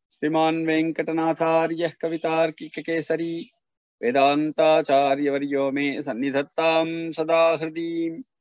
श्रीमान् वेङ्कटनाथार्यः कवितार्किककेसरी वेदान्ताचार्यवर्यो मे सन्निधत्तां सदा हृदि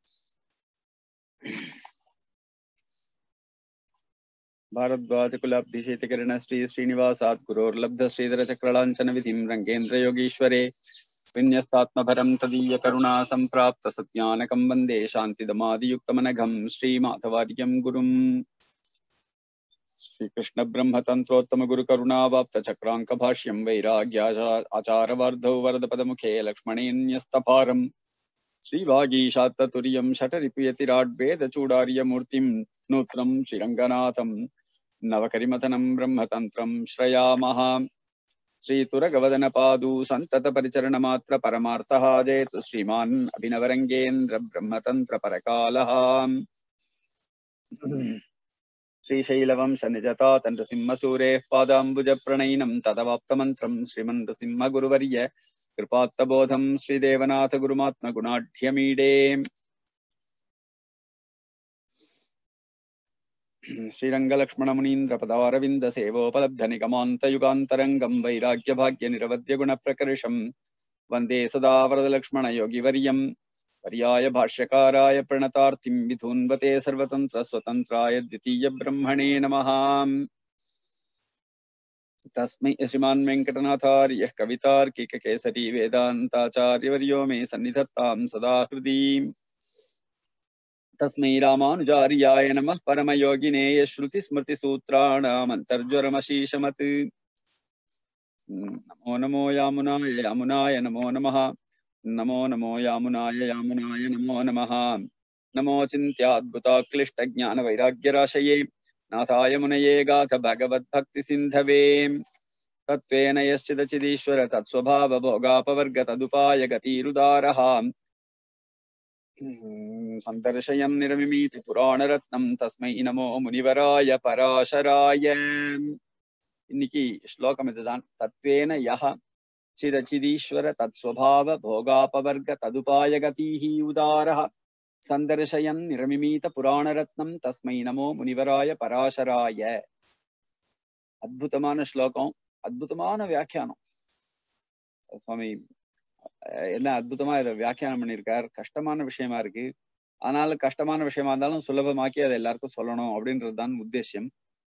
भारद्वाजकुलाब्धिशेतकिरण श्री श्रीनिवासात् गुरोर्लब्ध श्रीधर चक्रलाञ्छन विधिं रङ्गेन्द्रयोगीश्वरे विन्यस्तात्मभरं तदीयकरुणा सम्प्राप्त सज्ञानकं वन्दे शान्तिदमादियुक्तमनघं श्रीमाधवार्यं गुरुम् श्रीकृष्ण ब्रह्मतन्त्रोत्तम गुरुकरुणावाप्त चक्राङ्कभाष्यं वैराग्याचा आचारवार्धौ वरदपदमुखे लक्ष्मणेन्यस्तभारम् श्रीवागीशात्ततुर्यं षटरिपुयतिराड्वेदचूडार्यमूर्तिं नूत्रं श्रीरङ्गनाथं नवकरिमथनं ब्रह्मतन्त्रं श्रयामः श्रीतुरगवदनपादू सन्ततपरिचरणमात्र परमार्थः जयतु श्रीमान् अभिनवरङ्गेन्द्र ब्रह्मतन्त्रपरकालः श्रीशैलवंशनिजता तण्डसिंहसूरेः पादाम्बुजप्रणयिनं तदवाप्तमन्त्रं श्रीमन्दसिंहगुरुवर्य कृपात्तबोधं श्रीदेवनाथगुरुमात्मगुणाढ्यमीडे श्रीरङ्गलक्ष्मणमुनीन्द्रपदारविन्दसेवोपलब्धनिगमान्तयुगान्तरङ्गं वैराग्यभाग्यनिरवद्यगुणप्रकर्षं वन्दे सदा वरदलक्ष्मणयोगिवर्यं पर्याय भाष्यकाराय प्रणतार्तिं विधून्वते सर्वतन्त्रस्वतन्त्राय द्वितीयब्रह्मणे नमः तस्मै श्रीमान् वेङ्कटनाथार्यः कवितार्किककेसरी वेदान्ताचार्यवर्यो मे सन्निधत्तां सदा हृदि तस्मै रामानुजार्याय नमः परमयोगिने यश्रुतिस्मृतिसूत्राणामन्तर्ज्वरमशीशमत् नमो नमो यामुनाय यामुनाय नमो नमः नमो नमो यामुनाय यामुनाय नमो नमः नमो चिन्त्याद्भुताक्लिष्टज्ञानवैराग्यराशये नाथाय मुनये गाथ भगवद्भक्तिसिन्धवे तत्त्वेन यश्चिदचिदीश्वर तत्स्वभावभोगापवर्ग तदुपाय गतिरुदारः सन्दर्शयन् निरमिमीति पुराणरत्नं तस्मै नमो முனிவராய பராசராய இன்னைக்கு ஸ்லோகம் இதுதான் தத்வேன யஹ சிதச்சிதீஸ்வர தத்ஸ்வபாவ போகாபவர்க ததுபாய கதீஹி உதாரः சந்தர்ஷயன் நிரமிமீத புராணரத்னம் தஸ்மை நமோ முனிவராய பராசராய அத்புதமான ஸ்லோகம் அத்புதமான வியாக்கியானம் சுவாமி என்ன அற்புதமா இதை வியாக்கியானம் பண்ணியிருக்கார் கஷ்டமான விஷயமா இருக்கு ஆனாலும் கஷ்டமான விஷயமா இருந்தாலும் சுலபமாக்கி அதை எல்லாருக்கும் சொல்லணும் அப்படின்றதுதான் உத்தேசியம்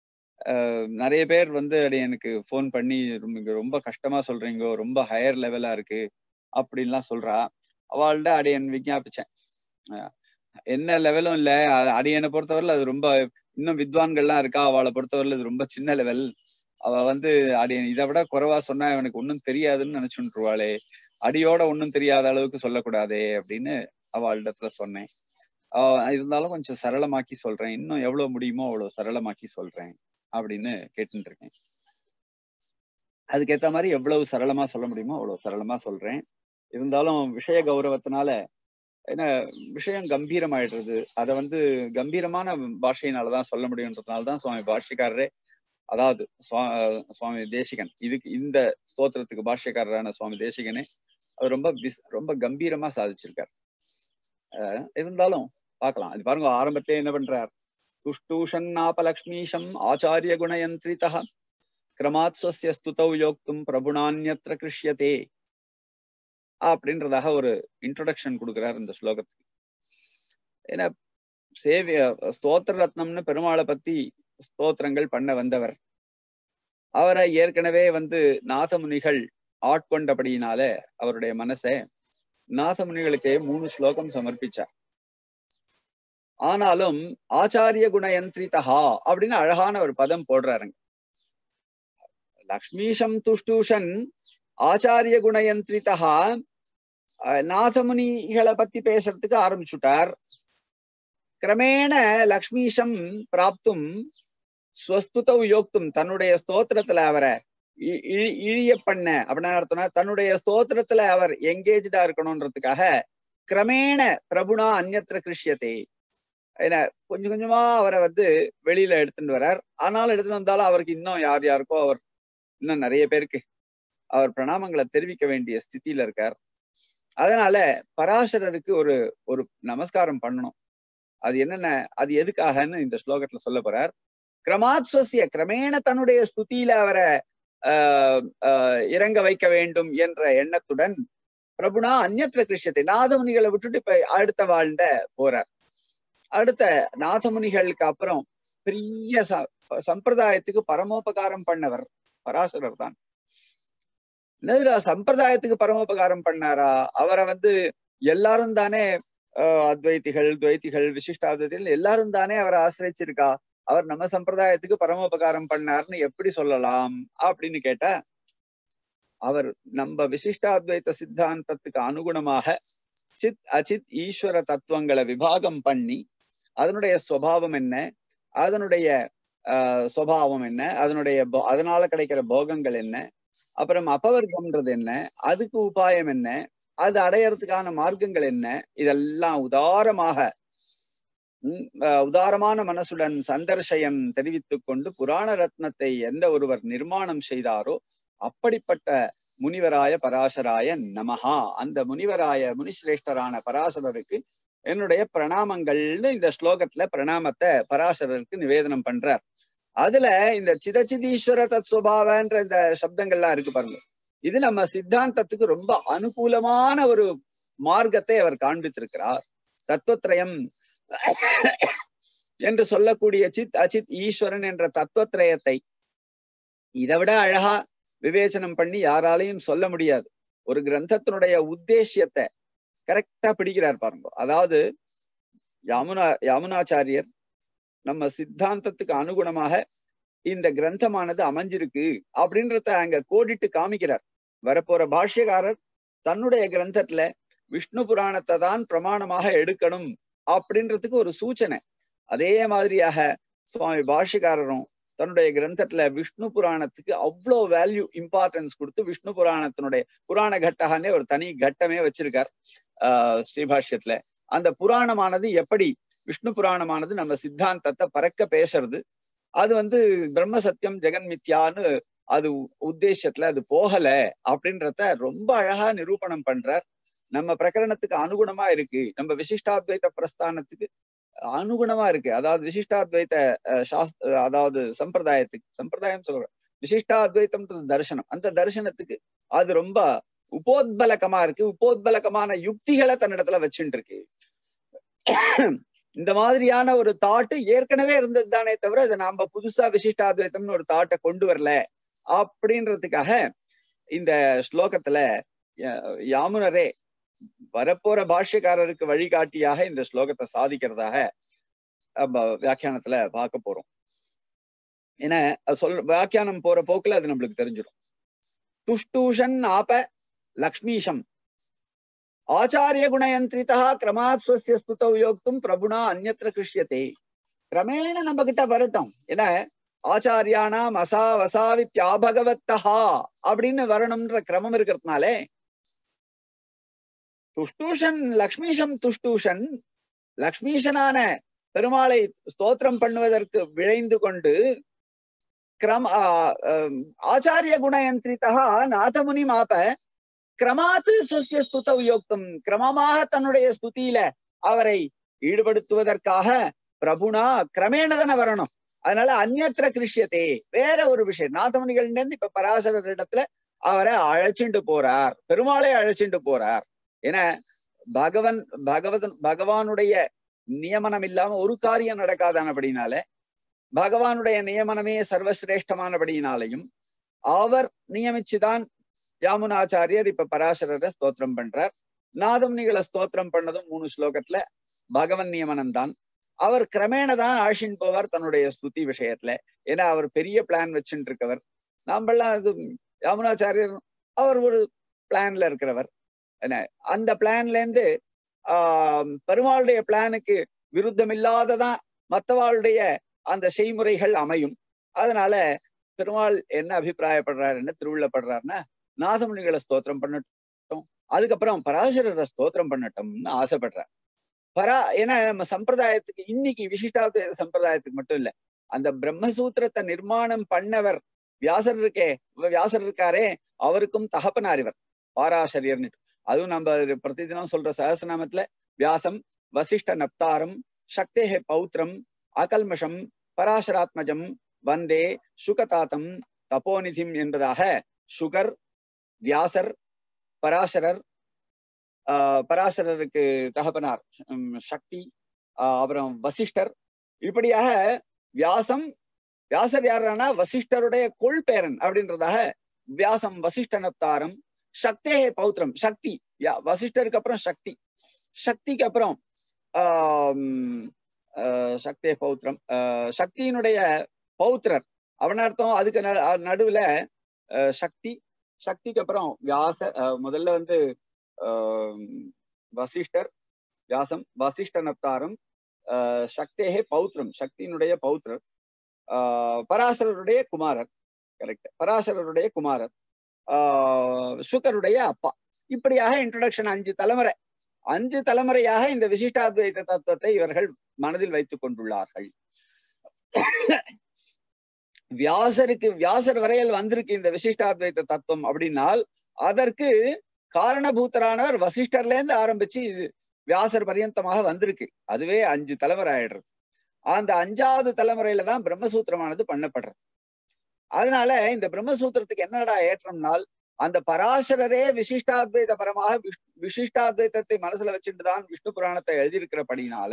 நிறைய பேர் வந்து அப்படி எனக்கு ஃபோன் பண்ணி ரொம்ப ரொம்ப கஷ்டமா சொல்றீங்க ரொம்ப ஹையர் லெவலா இருக்கு அப்படின்லாம் சொல்றா அவள்கிட்ட அடியன் விஞ்ஞாபிச்சேன் என்ன லெவலும் இல்ல அடியனை பொறுத்தவரையில அது ரொம்ப இன்னும் வித்வான்கள்லாம் இருக்கா அவளை பொறுத்தவரையில இது ரொம்ப சின்ன லெவல் அவ வந்து அடியன் இதை விட குறைவா சொன்னா எனக்கு ஒன்றும் தெரியாதுன்னு நினைச்சுருவாளே அடியோட ஒன்றும் தெரியாத அளவுக்கு சொல்லக்கூடாதே அப்படின்னு அவளிடத்துல சொன்னேன் இருந்தாலும் கொஞ்சம் சரளமாக்கி சொல்றேன் இன்னும் எவ்வளவு முடியுமோ அவ்வளவு சரளமாக்கி சொல்றேன் அப்படின்னு கேட்டுட்டு இருக்கேன் அதுக்கேத்த மாதிரி எவ்வளவு சரளமா சொல்ல முடியுமோ அவ்வளவு சரளமா சொல்றேன் இருந்தாலும் விஷய கௌரவத்தினால ஏன்னா விஷயம் கம்பீரமாயிடுறது அதை வந்து கம்பீரமான பாஷையினாலதான் சொல்ல முடியுன்றதுனாலதான் சுவாமி பாஷ்யக்காரரே அதாவது சுவாமி தேசிகன் இதுக்கு இந்த ஸ்தோத்திரத்துக்கு பாஷ்யக்காரரான சுவாமி தேசிகனே அவர் ரொம்ப ரொம்ப கம்பீரமா சாதிச்சிருக்கார் இருந்தாலும் பார்க்கலாம் அது பாருங்க ஆரம்பத்திலே என்ன பண்றார் துஷ்டூஷன்னாபலக்ஷ்மீஷம் ஆச்சாரிய குணயந்திரிதா கிரமாத் ஸ்வசிய ஸ்துதௌ யோக்தும் பிரபுணான்யத்திர கிருஷ்யதே அப்படின்றதாக ஒரு இன்ட்ரோடக்ஷன் கொடுக்கிறார் இந்த ஸ்லோகத்துக்கு ஏன்னா சேவிய ஸ்தோத்திர ரத்னம்னு பெருமாளை பத்தி ஸ்தோத்திரங்கள் பண்ண வந்தவர் அவரை ஏற்கனவே வந்து நாதமுனிகள் ஆட்கொண்டபடியினால அவருடைய மனசை நாதமுனிகளுக்கு மூணு ஸ்லோகம் சமர்ப்பிச்சார் ஆனாலும் ஆச்சாரிய குணயந்திரிதா அப்படின்னு அழகான ஒரு பதம் போடுறாருங்க லக்ஷ்மீஷம் துஷ்டூஷன் ஆச்சாரிய குணயந்திரிதா நாதமுனிகளை பத்தி பேசுறதுக்கு ஆரம்பிச்சுட்டார் கிரமேண லக்ஷ்மீஷம் பிராப்தும் ஸ்வஸ்துதவ் யோக்தும் தன்னுடைய ஸ்தோத்திரத்துல அவரை இழிய பண்ண அப்படின்னு அர்த்தம்னா தன்னுடைய ஸ்தோத்திரத்துல அவர் எங்கேஜா இருக்கணும்ன்றதுக்காக கிரமேண பிரபுனா அந்நத்திர கிருஷ்யத்தை ஏன்னா கொஞ்சம் கொஞ்சமா அவரை வந்து வெளியில எடுத்துட்டு வர்றார் ஆனாலும் எடுத்துட்டு வந்தாலும் அவருக்கு இன்னும் யார் யாருக்கோ அவர் இன்னும் நிறைய பேருக்கு அவர் பிரணாமங்களை தெரிவிக்க வேண்டிய ஸ்திதியில இருக்கார் அதனால பராசரருக்கு ஒரு ஒரு நமஸ்காரம் பண்ணணும் அது என்னென்ன அது எதுக்காகன்னு இந்த ஸ்லோகத்துல சொல்ல போறார் கிரமாத்வசிய கிரமேண தன்னுடைய ஸ்துதியில அவரை ஆஹ் ஆஹ் இறங்க வைக்க வேண்டும் என்ற எண்ணத்துடன் பிரபுனா அந்நத்திர கிருஷ்யத்தை நாதமுனிகளை விட்டுட்டு இப்ப அடுத்த வாழ்ந்த போறார் அடுத்த நாதமுனிகளுக்கு அப்புறம் பெரிய ச சம்பிரதாயத்துக்கு பரமோபகாரம் பண்ணவர் பராசரர் தான் என்னதுடா சம்பிரதாயத்துக்கு பரமோபகாரம் பண்ணாரா அவரை வந்து எல்லாரும் தானே ஆஹ் அத்வைத்திகள் துவைத்திகள் விசிஷ்டாத்வைத்திகள் எல்லாரும் தானே அவரை ஆசிரிச்சிருக்கா அவர் நம்ம சம்பிரதாயத்துக்கு பரமோபகாரம் பண்ணார்னு எப்படி சொல்லலாம் அப்படின்னு கேட்டா அவர் நம்ம விசிஷ்டாத்வைத்த சித்தாந்தத்துக்கு அனுகுணமாக சித் அச்சித் ஈஸ்வர தத்துவங்களை விபாகம் பண்ணி அதனுடைய சுவாவம் என்ன அதனுடைய ஆஹ் சுவாவம் என்ன அதனுடைய போ- அதனால கிடைக்கிற போகங்கள் என்ன அப்புறம் அபவர்க்கம்ன்றது என்ன அதுக்கு உபாயம் என்ன அது அடையறதுக்கான மார்க்கங்கள் என்ன இதெல்லாம் உதாரமாக உம், ஆஹ் உதாரமான மனசுடன் சந்தர்ஷயன் தெரிவித்துக் கொண்டு புராண ரத்னத்தை எந்த ஒருவர் நிர்மாணம் செய்தாரோ அப்படிப்பட்ட முனிவராய பராசராய நமஹா அந்த முனிவராய முனிசிரேஷ்டரான பராசரருக்கு என்னுடைய பிரணாமங்கள்னு இந்த ஸ்லோகத்துல பிரணாமத்தை பராசரருக்கு நிவேதனம் பண்றார் அதுல இந்த சிதச்சிதீஸ்வர தத்ஸ்வபாவன்ற இந்த சப்தங்கள்லாம் இருக்கு பாருங்க இது நம்ம சித்தாந்தத்துக்கு ரொம்ப அனுகூலமான ஒரு மார்க்கத்தை அவர் காண்பித்திருக்கிறார் தத்துவத்ரயம் என்று சொல்லக்கூடிய சித் அச்சித் ஈஸ்வரன் என்ற தத்துவத்ரயத்தை இதை விட அழகா விவேச்சனம் பண்ணி யாராலையும் சொல்ல முடியாது ஒரு கிரந்தத்தினுடைய உத்தேசியத்தை கரெக்டா பிடிக்கிறார் பாருங்க அதாவது யாமுனா யாமுனாச்சாரியர் நம்ம சித்தாந்தத்துக்கு அனுகுணமாக இந்த கிரந்தமானது அமைஞ்சிருக்கு அப்படின்றத அங்க கோடிட்டு காமிக்கிறார் வரப்போற பாஷ்யக்காரர் தன்னுடைய கிரந்தத்துல விஷ்ணு புராணத்தை தான் பிரமாணமாக எடுக்கணும் அப்படின்றதுக்கு ஒரு சூச்சனை அதே மாதிரியாக சுவாமி பாஷ்யக்காரரும் தன்னுடைய கிரந்தத்துல விஷ்ணு புராணத்துக்கு அவ்வளோ வேல்யூ இம்பார்ட்டன்ஸ் கொடுத்து விஷ்ணு புராணத்தினுடைய புராண கட்டகானே ஒரு தனி கட்டமே வச்சிருக்கார் ஆஹ் ஸ்ரீபாஷ்யத்துல அந்த புராணமானது எப்படி விஷ்ணு புராணமானது நம்ம சித்தாந்தத்தை பறக்க பேசுறது அது வந்து பிரம்ம சத்தியம் ஜெகன் மித்யான்னு அது உத்தேசத்துல அது போகல அப்படின்றத ரொம்ப அழகா நிரூபணம் பண்றார் நம்ம பிரகரணத்துக்கு அனுகுணமா இருக்கு நம்ம விசிஷ்டாத்வைத பிரஸ்தானத்துக்கு அனுகுணமா இருக்கு அதாவது விசிஷ்டாத்வைத அஹ், சாஸ்த் அதாவது சம்பிரதாயத்துக்கு சம்பிரதாயம் சொல்றேன் விசிஷ்டாத்வைத்தம்ன்றது தரிசனம் அந்த தரிசனத்துக்கு அது ரொம்ப உபோத்பலகமா இருக்கு உபோத்பலகமான யுக்திகளை தன்னிடத்துல வச்சுட்டு இருக்கு இந்த மாதிரியான ஒரு தாட்டு ஏற்கனவே இருந்தது தானே தவிர அதை நாம புதுசா விசிஷ்டாத்வைத்தம்னு ஒரு தாட்டை கொண்டு வரல அப்படின்றதுக்காக இந்த ஸ்லோகத்துல யா- யாமுனரே வரப்போற பாஷ்யக்காரருக்கு வழிகாட்டியாக இந்த ஸ்லோகத்தை சாதிக்கிறதாக நம்ம வியாக்கியானத்துல பார்க்க போறோம் ஏன்னா அது சொல் வியாக்கியானம் போற போக்குல அது நம்மளுக்கு தெரிஞ்சிடும் துஷ்டூஷன் ஆப லக்ஷ்மீஷம் ஆச்சாரிய குணயந்திரிதா கிரமாத் ஸ்வசிய ஸ்துதௌ யோக்தும் பிரபுனா அந்நத்திர கிருஷ்யத்தே கிரமேண நம்ம கிட்ட வரட்டும் ஏன்னா ஆச்சாரியானாம் அசா வசாவித்யாபகவத்தஹா அப்படின்னு வரணும்ன்ற கிரமம் இருக்கிறதுனாலே துஷ்டூஷன் லக்ஷ்மீஷம் துஷ்டூஷன் லக்ஷ்மீஷனான பெருமாளை ஸ்தோத்திரம் பண்ணுவதற்கு விழைந்து கொண்டு கிரம ஆ, ஆம், ஆச்சாரிய குணயந்திரிதா நாதமுனி மாப கிரமாத்து சுசிய ஸ்துத யோக்தம் கிரமமாக தன்னுடைய ஸ்துதியில அவரை ஈடுபடுத்துவதற்காக பிரபுனா கிரமேணதன வரணும் அதனால அந்நத்திர கிருஷ்யத்தே வேற ஒரு விஷயம் நாதமுனிகள் இருந்து இப்ப பராசரர் இடத்துல அவரை அழைச்சிண்டு போறார் பெருமாளை அழைச்சிண்டு போறார் ஏன்னா பகவன் பகவதன் பகவானுடைய நியமனம் இல்லாம ஒரு காரியம் நடக்காதானபடினால பகவானுடைய நியமனமே சர்வசிரேஷ்டமானபடியினாலையும் அவர் நியமிச்சுதான் யாமுனாச்சாரியர் இப்ப பராசரரை ஸ்தோத்திரம் பண்றார் நாதம்னிகளை ஸ்தோத்திரம் பண்ணதும் மூணு ஸ்லோகத்துல பகவன் நியமனம் தான் அவர் கிரமேண தான் ஆஷின் போவார் தன்னுடைய ஸ்துதி விஷயத்துல ஏன்னா அவர் பெரிய பிளான் வச்சுட்டு இருக்கவர் நாமெல்லாம் அது யாமுனாச்சாரியர் அவர் ஒரு பிளான்ல இருக்கிறவர் என்ன அந்த பிளான்ல இருந்து ஆஹ் பெருமாளுடைய பிளானுக்கு விருத்தம் இல்லாததான் மத்தவாளுடைய அந்த செய்முறைகள் அமையும் அதனால பெருமாள் என்ன அபிப்பிராயப்படுறாருன்னு திருவிழப்படுறாருன்னா நாதமுனிகளை ஸ்தோத்திரம் பண்ணட்டும் அதுக்கப்புறம் பராசரரை ஸ்தோத்திரம் பண்ணட்டும்னு ஆசைப்படுறார் பரா ஏன்னா நம்ம சம்பிரதாயத்துக்கு இன்னைக்கு விசிஷ்டாத்த சம்பிரதாயத்துக்கு மட்டும் இல்ல அந்த பிரம்மசூத்திரத்தை நிர்மாணம் பண்ணவர் வியாசர் இருக்கே வியாசர் இருக்காரே அவருக்கும் தகப்பனார் இவர் பாராசரியர்னு அதுவும் நம்ம பிரதிதினம் சொல்ற சகசநாமத்துல வியாசம் வசிஷ்ட நப்தாரம் சக்தேஹ பௌத்திரம் அகல்மஷம் பராசராத்மஜம் வந்தே சுகதாத்தம் தபோநிதிம் என்பதாக சுகர் வியாசர் பராசரர் ஆஹ் பராசரருக்கு தகப்பனார் உம் சக்தி ஆஹ் அப்புறம் வசிஷ்டர் இப்படியாக வியாசம் வியாசர் யாருன்னா வசிஷ்டருடைய கொள்பேரன் அப்படின்றதாக வியாசம் வசிஷ்டனத்தாரம் சக்தே பௌத்திரம் சக்தி யா- வசிஷ்டருக்கு அப்புறம் சக்தி சக்திக்கு அப்புறம் ஆஹ் சக்தே பௌத்திரம் ஆஹ் சக்தியினுடைய பௌத்திரர் அவன அர்த்தம் அதுக்கு ந- அஹ் நடுவுல ஆஹ் சக்தி சக்திக்கு அப்புறம் வியாச ஆஹ் முதல்ல வந்து ஆஹ் வசிஷ்டர் வியாசம் வசிஷ்டனத்தாரம் ஆஹ் சக்தேகே பௌத்திரம் சக்தியினுடைய பௌத்திரர் ஆஹ் பராசரருடைய குமாரர் கரெக்ட் பராசரருடைய குமாரர் ஆஹ் சுகருடைய அப்பா இப்படியாக இன்ட்ரடக்ஷன் அஞ்சு தலைமுறை அஞ்சு தலைமுறையாக இந்த விசிஷ்டாத்வைத தத்துவத்தை இவர்கள் மனதில் வைத்துக் கொண்டுள்ளார்கள் வியாசருக்கு வியாசர் வரையில் வந்திருக்கு இந்த விசிஷ்டாத்வைத தத்துவம் அப்படின்னால் அதற்கு காரணபூத்தரானவர் வசிஷ்டர்ல இருந்து ஆரம்பிச்சு இது வியாசர் பரியந்தமாக வந்திருக்கு அதுவே அஞ்சு தலைமுறை ஆயிடுறது அந்த அஞ்சாவது தலைமுறையில தான் பிரம்மசூத்திரமானது பண்ணப்படுறது அதனால இந்த பிரம்மசூத்திரத்துக்கு என்னடா ஏற்றம்னால் அந்த பராசரரே விசிஷ்டாத்வைத பரமாக விஷ்- விசிஷ்டாத்வைதத்தை மனசுல வச்சுட்டு தான் விஷ்ணு புராணத்தை எழுதியிருக்கிறபடினால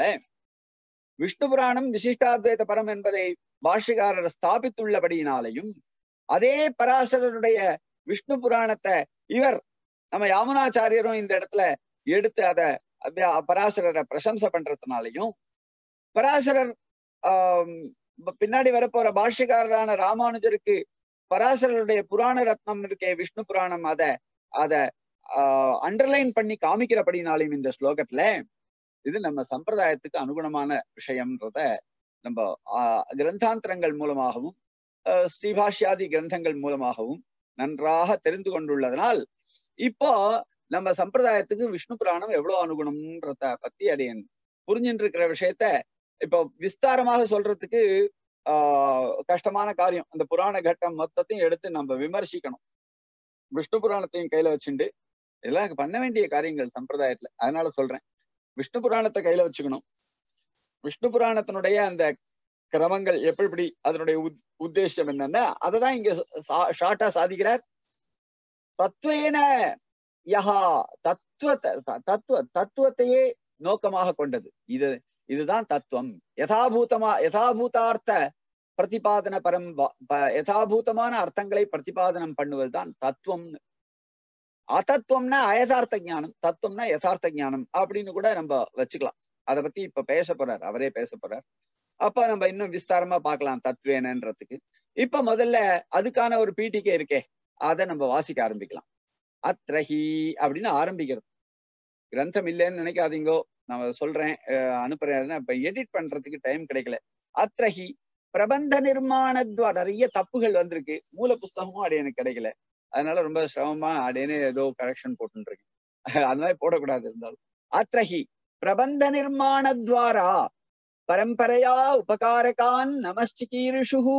விஷ்ணு புராணம் விசிஷ்டாத்வைத பரம் என்பதை பாஷ்யக்காரர் ஸ்தாபித்துள்ளபடியினாலையும் அதே பராசரருடைய விஷ்ணு புராணத்தை இவர் நம்ம யாமுனாச்சாரியரும் இந்த இடத்துல எடுத்து அத அத- பராசரரை பிரசம்சை பண்றதுனாலையும் பராசரர் ஆஹ் பின்னாடி வரப்போற பாஷ்யக்காரரான ராமானுஜருக்கு பராசரருடைய புராண ரத்னம் இருக்கே விஷ்ணு புராணம் அத அத அண்டர்லைன் பண்ணி காமிக்கிறபடினாலையும் இந்த ஸ்லோகத்துல இது நம்ம சம்பிரதாயத்துக்கு அனுகுணமான விஷயம்ன்றத நம்ம ஆஹ் கிரந்தாந்தரங்கள் மூலமாகவும் ஆஹ் ஸ்ரீபாஷ்யாதி கிரந்தங்கள் மூலமாகவும் நன்றாக தெரிந்து கொண்டுள்ளதனால் இப்போ நம்ம சம்பிரதாயத்துக்கு விஷ்ணு புராணம் எவ்வளவு அனுகுணம்ன்றத பத்தி அடையன் புரிஞ்சுட்டு இருக்கிற விஷயத்த இப்போ விஸ்தாரமாக சொல்றதுக்கு ஆஹ் கஷ்டமான காரியம் அந்த புராண கட்டம் மொத்தத்தையும் எடுத்து நம்ம விமர்சிக்கணும் விஷ்ணு புராணத்தையும் கையில வச்சுண்டு இதெல்லாம் பண்ண வேண்டிய காரியங்கள் சம்பிரதாயத்துல அதனால சொல்றேன் விஷ்ணு புராணத்தை கையில வச்சுக்கணும் விஷ்ணு புராணத்தினுடைய அந்த கிரமங்கள் எப்படி எப்படி அதனுடைய உத் உத்தேசம் என்னன்னா அததான் இங்க ஷார்ட்டா சாதிக்கிறார் தத்துவேன யஹா தத்துவ தத்துவ தத்துவத்தையே நோக்கமாக கொண்டது இது இதுதான் தத்துவம் யதாபூதமா யதாபூதார்த்த பிரதிபாதன பரம் வ- ப- யதாபூதமான அர்த்தங்களை பிரதிபாதனம் பண்ணுவதுதான் தத்துவம் அதத்துவம்னா அயதார்த்த ஞானம் தத்துவம்னா யதார்த்த ஞானம் அப்படின்னு கூட நம்ம வச்சுக்கலாம் அதை பத்தி இப்ப பேச போறார் அவரே பேச போறார் அப்ப நம்ம இன்னும் விஸ்தாரமா பார்க்கலாம் தத்துவேனன்றதுக்கு இப்ப முதல்ல அதுக்கான ஒரு பீட்டிகே இருக்கே அதை நம்ம வாசிக்க ஆரம்பிக்கலாம் அத்ரஹி அப்படின்னு ஆரம்பிக்கிறது கிரந்தம் இல்லைன்னு நினைக்காதீங்கோ நான் சொல்றேன் அஹ் அனுப்புறேன் இப்ப எடிட் பண்றதுக்கு டைம் கிடைக்கல அத்ரஹி பிரபந்த நிர்மாணத்வா நிறைய தப்புகள் வந்திருக்கு மூல புஸ்தகமும் அடைய எனக்கு கிடைக்கல அதனால ரொம்ப சிரமமா அடேனே ஏதோ கரெக்ஷன் போட்டுட்டு இருக்கேன் அது மாதிரி போடக்கூடாது இருந்தாலும் அத்ரஹி பிரபந்த நிர்மாணத்வாரா பரம்பரையா உபகாரகான் நமஸ்சிகீருஷு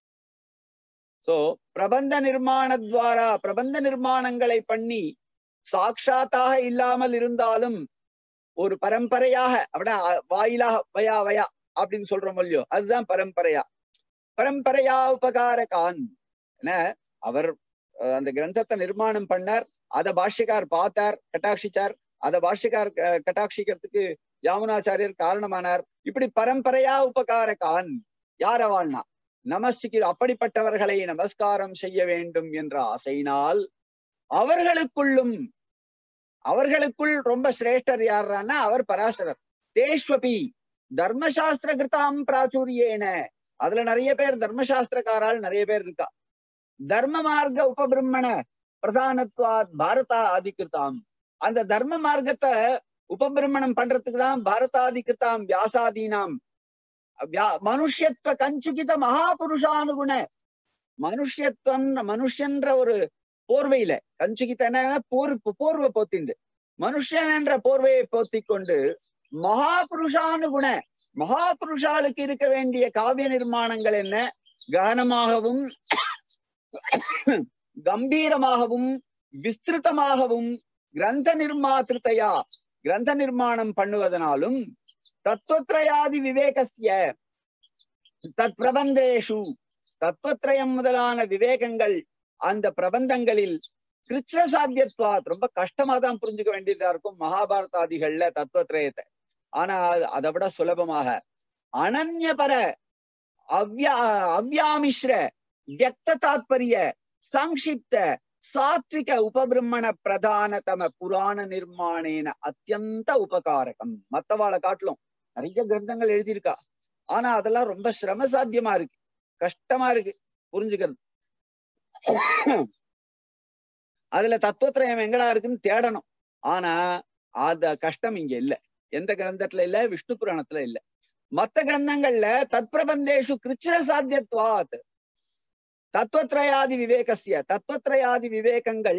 சோ பிரபந்த நிர்மாணத்வாரா பிரபந்த நிர்மாணங்களை பண்ணி சாட்சாத்தாக இல்லாமல் இருந்தாலும் ஒரு பரம்பரையாக அப்படின்னா வாயிலாக வயா வயா அப்படின்னு சொல்றோம் இல்லையோ அதுதான் பரம்பரையா பரம்பரையா உபகாரகான் என்ன அவர் அஹ், அந்த கிரந்தத்தை நிர்மாணம் பண்ணார் அத பாஷ்யக்கார் பார்த்தார் கட்டாட்சிச்சார் அத பாஷ்யக்கார் க- கட்டாட்சிக்கிறதுக்கு யாமுனாச்சாரியர் காரணமானார் இப்படி பரம்பரையா உபகாரகான் யாரவாள்னா நமஸ்திக்கு அப்படிப்பட்டவர்களை நமஸ்காரம் செய்ய வேண்டும் என்ற ஆசையினால் அவர்களுக்குள்ளும் அவர்களுக்குள் ரொம்ப சிரேஷ்டர் யாருன்னா அவர் பராசரர் தேஷ்வபி தர்மசாஸ்திர கிருதாம் பிராச்சுரியேன அதுல நிறைய பேர் தர்மசாஸ்திரக்காரால் நிறைய பேர் இருக்கா தர்ம மார்க்க உபபிரம்மண பிரதானத்வாத் பாரதா ஆதிகிருதாம் அந்த தர்ம மார்க்கத்தை உபபிரமணம் பண்றதுக்கு தான் பாரதாதிகிருதாம் வியாசாதீனாம் வியா- மனுஷ்யத்வ கஞ்சுகித மகாபுருஷானுகுண மனுஷ்யத்வம் மனுஷன்ற ஒரு போர்வையில கஞ்சுகித என்ன போர் போர்வை போத்திண்டு மனுஷன் என்ற போர்வையை போத்திக் கொண்டு மகாபுருஷானுகுண மகாபுருஷாளுக்கு இருக்க வேண்டிய காவிய நிர்மாணங்கள் என்ன ககனமாகவும் கம்பீரமாகவும் விஸ்திருதமாகவும் கிரந்த நிர்மாத்திருத்தையா கிரந்த நிர்மாணம் பண்ணுவதனாலும் தத்துவத்ரயாதி விவேகஸ்ய தத் பிரபந்தேஷு தத்துவத்திரயம் முதலான விவேகங்கள் அந்த பிரபந்தங்களில் கிருஷ்ண சாத்தியத்வாத் ரொம்ப கஷ்டமா தான் புரிஞ்சுக்க வேண்டியதா இருக்கும் மகாபாரதாதிகள்ல தத்துவத்திரயத்தை ஆனா அது- அதை விட சுலபமாக அனன்யபர அவ்யா அவ்யாமிஸ்ர வியக்த தாத்பரிய சங்கிப்த சாத்விக உபபிரம்மண பிரதானதம புராண நிர்மாணேன அத்தியந்த உபகாரகம் மத்தவாளை காட்டிலும் நிறைய கிரந்தங்கள் எழுதியிருக்கா ஆனா அதெல்லாம் ரொம்ப சிரம சாத்தியமா இருக்கு கஷ்டமா இருக்கு புரிஞ்சுக்கிறது அதுல தத்துவத்திரயம் எங்கடா இருக்குன்னு தேடணும் ஆனா அத கஷ்டம் இங்க இல்ல எந்த கிரந்தத்துல இல்ல விஷ்ணு புராணத்துல இல்ல மத்த கிரந்தங்கள்ல தத்பிரபந்தேஷு கிருச்சிர சாத்தியத்வாத் தத்துவத்ரயாதி விவேகசிய தத்துவத்ரயாதி விவேகங்கள்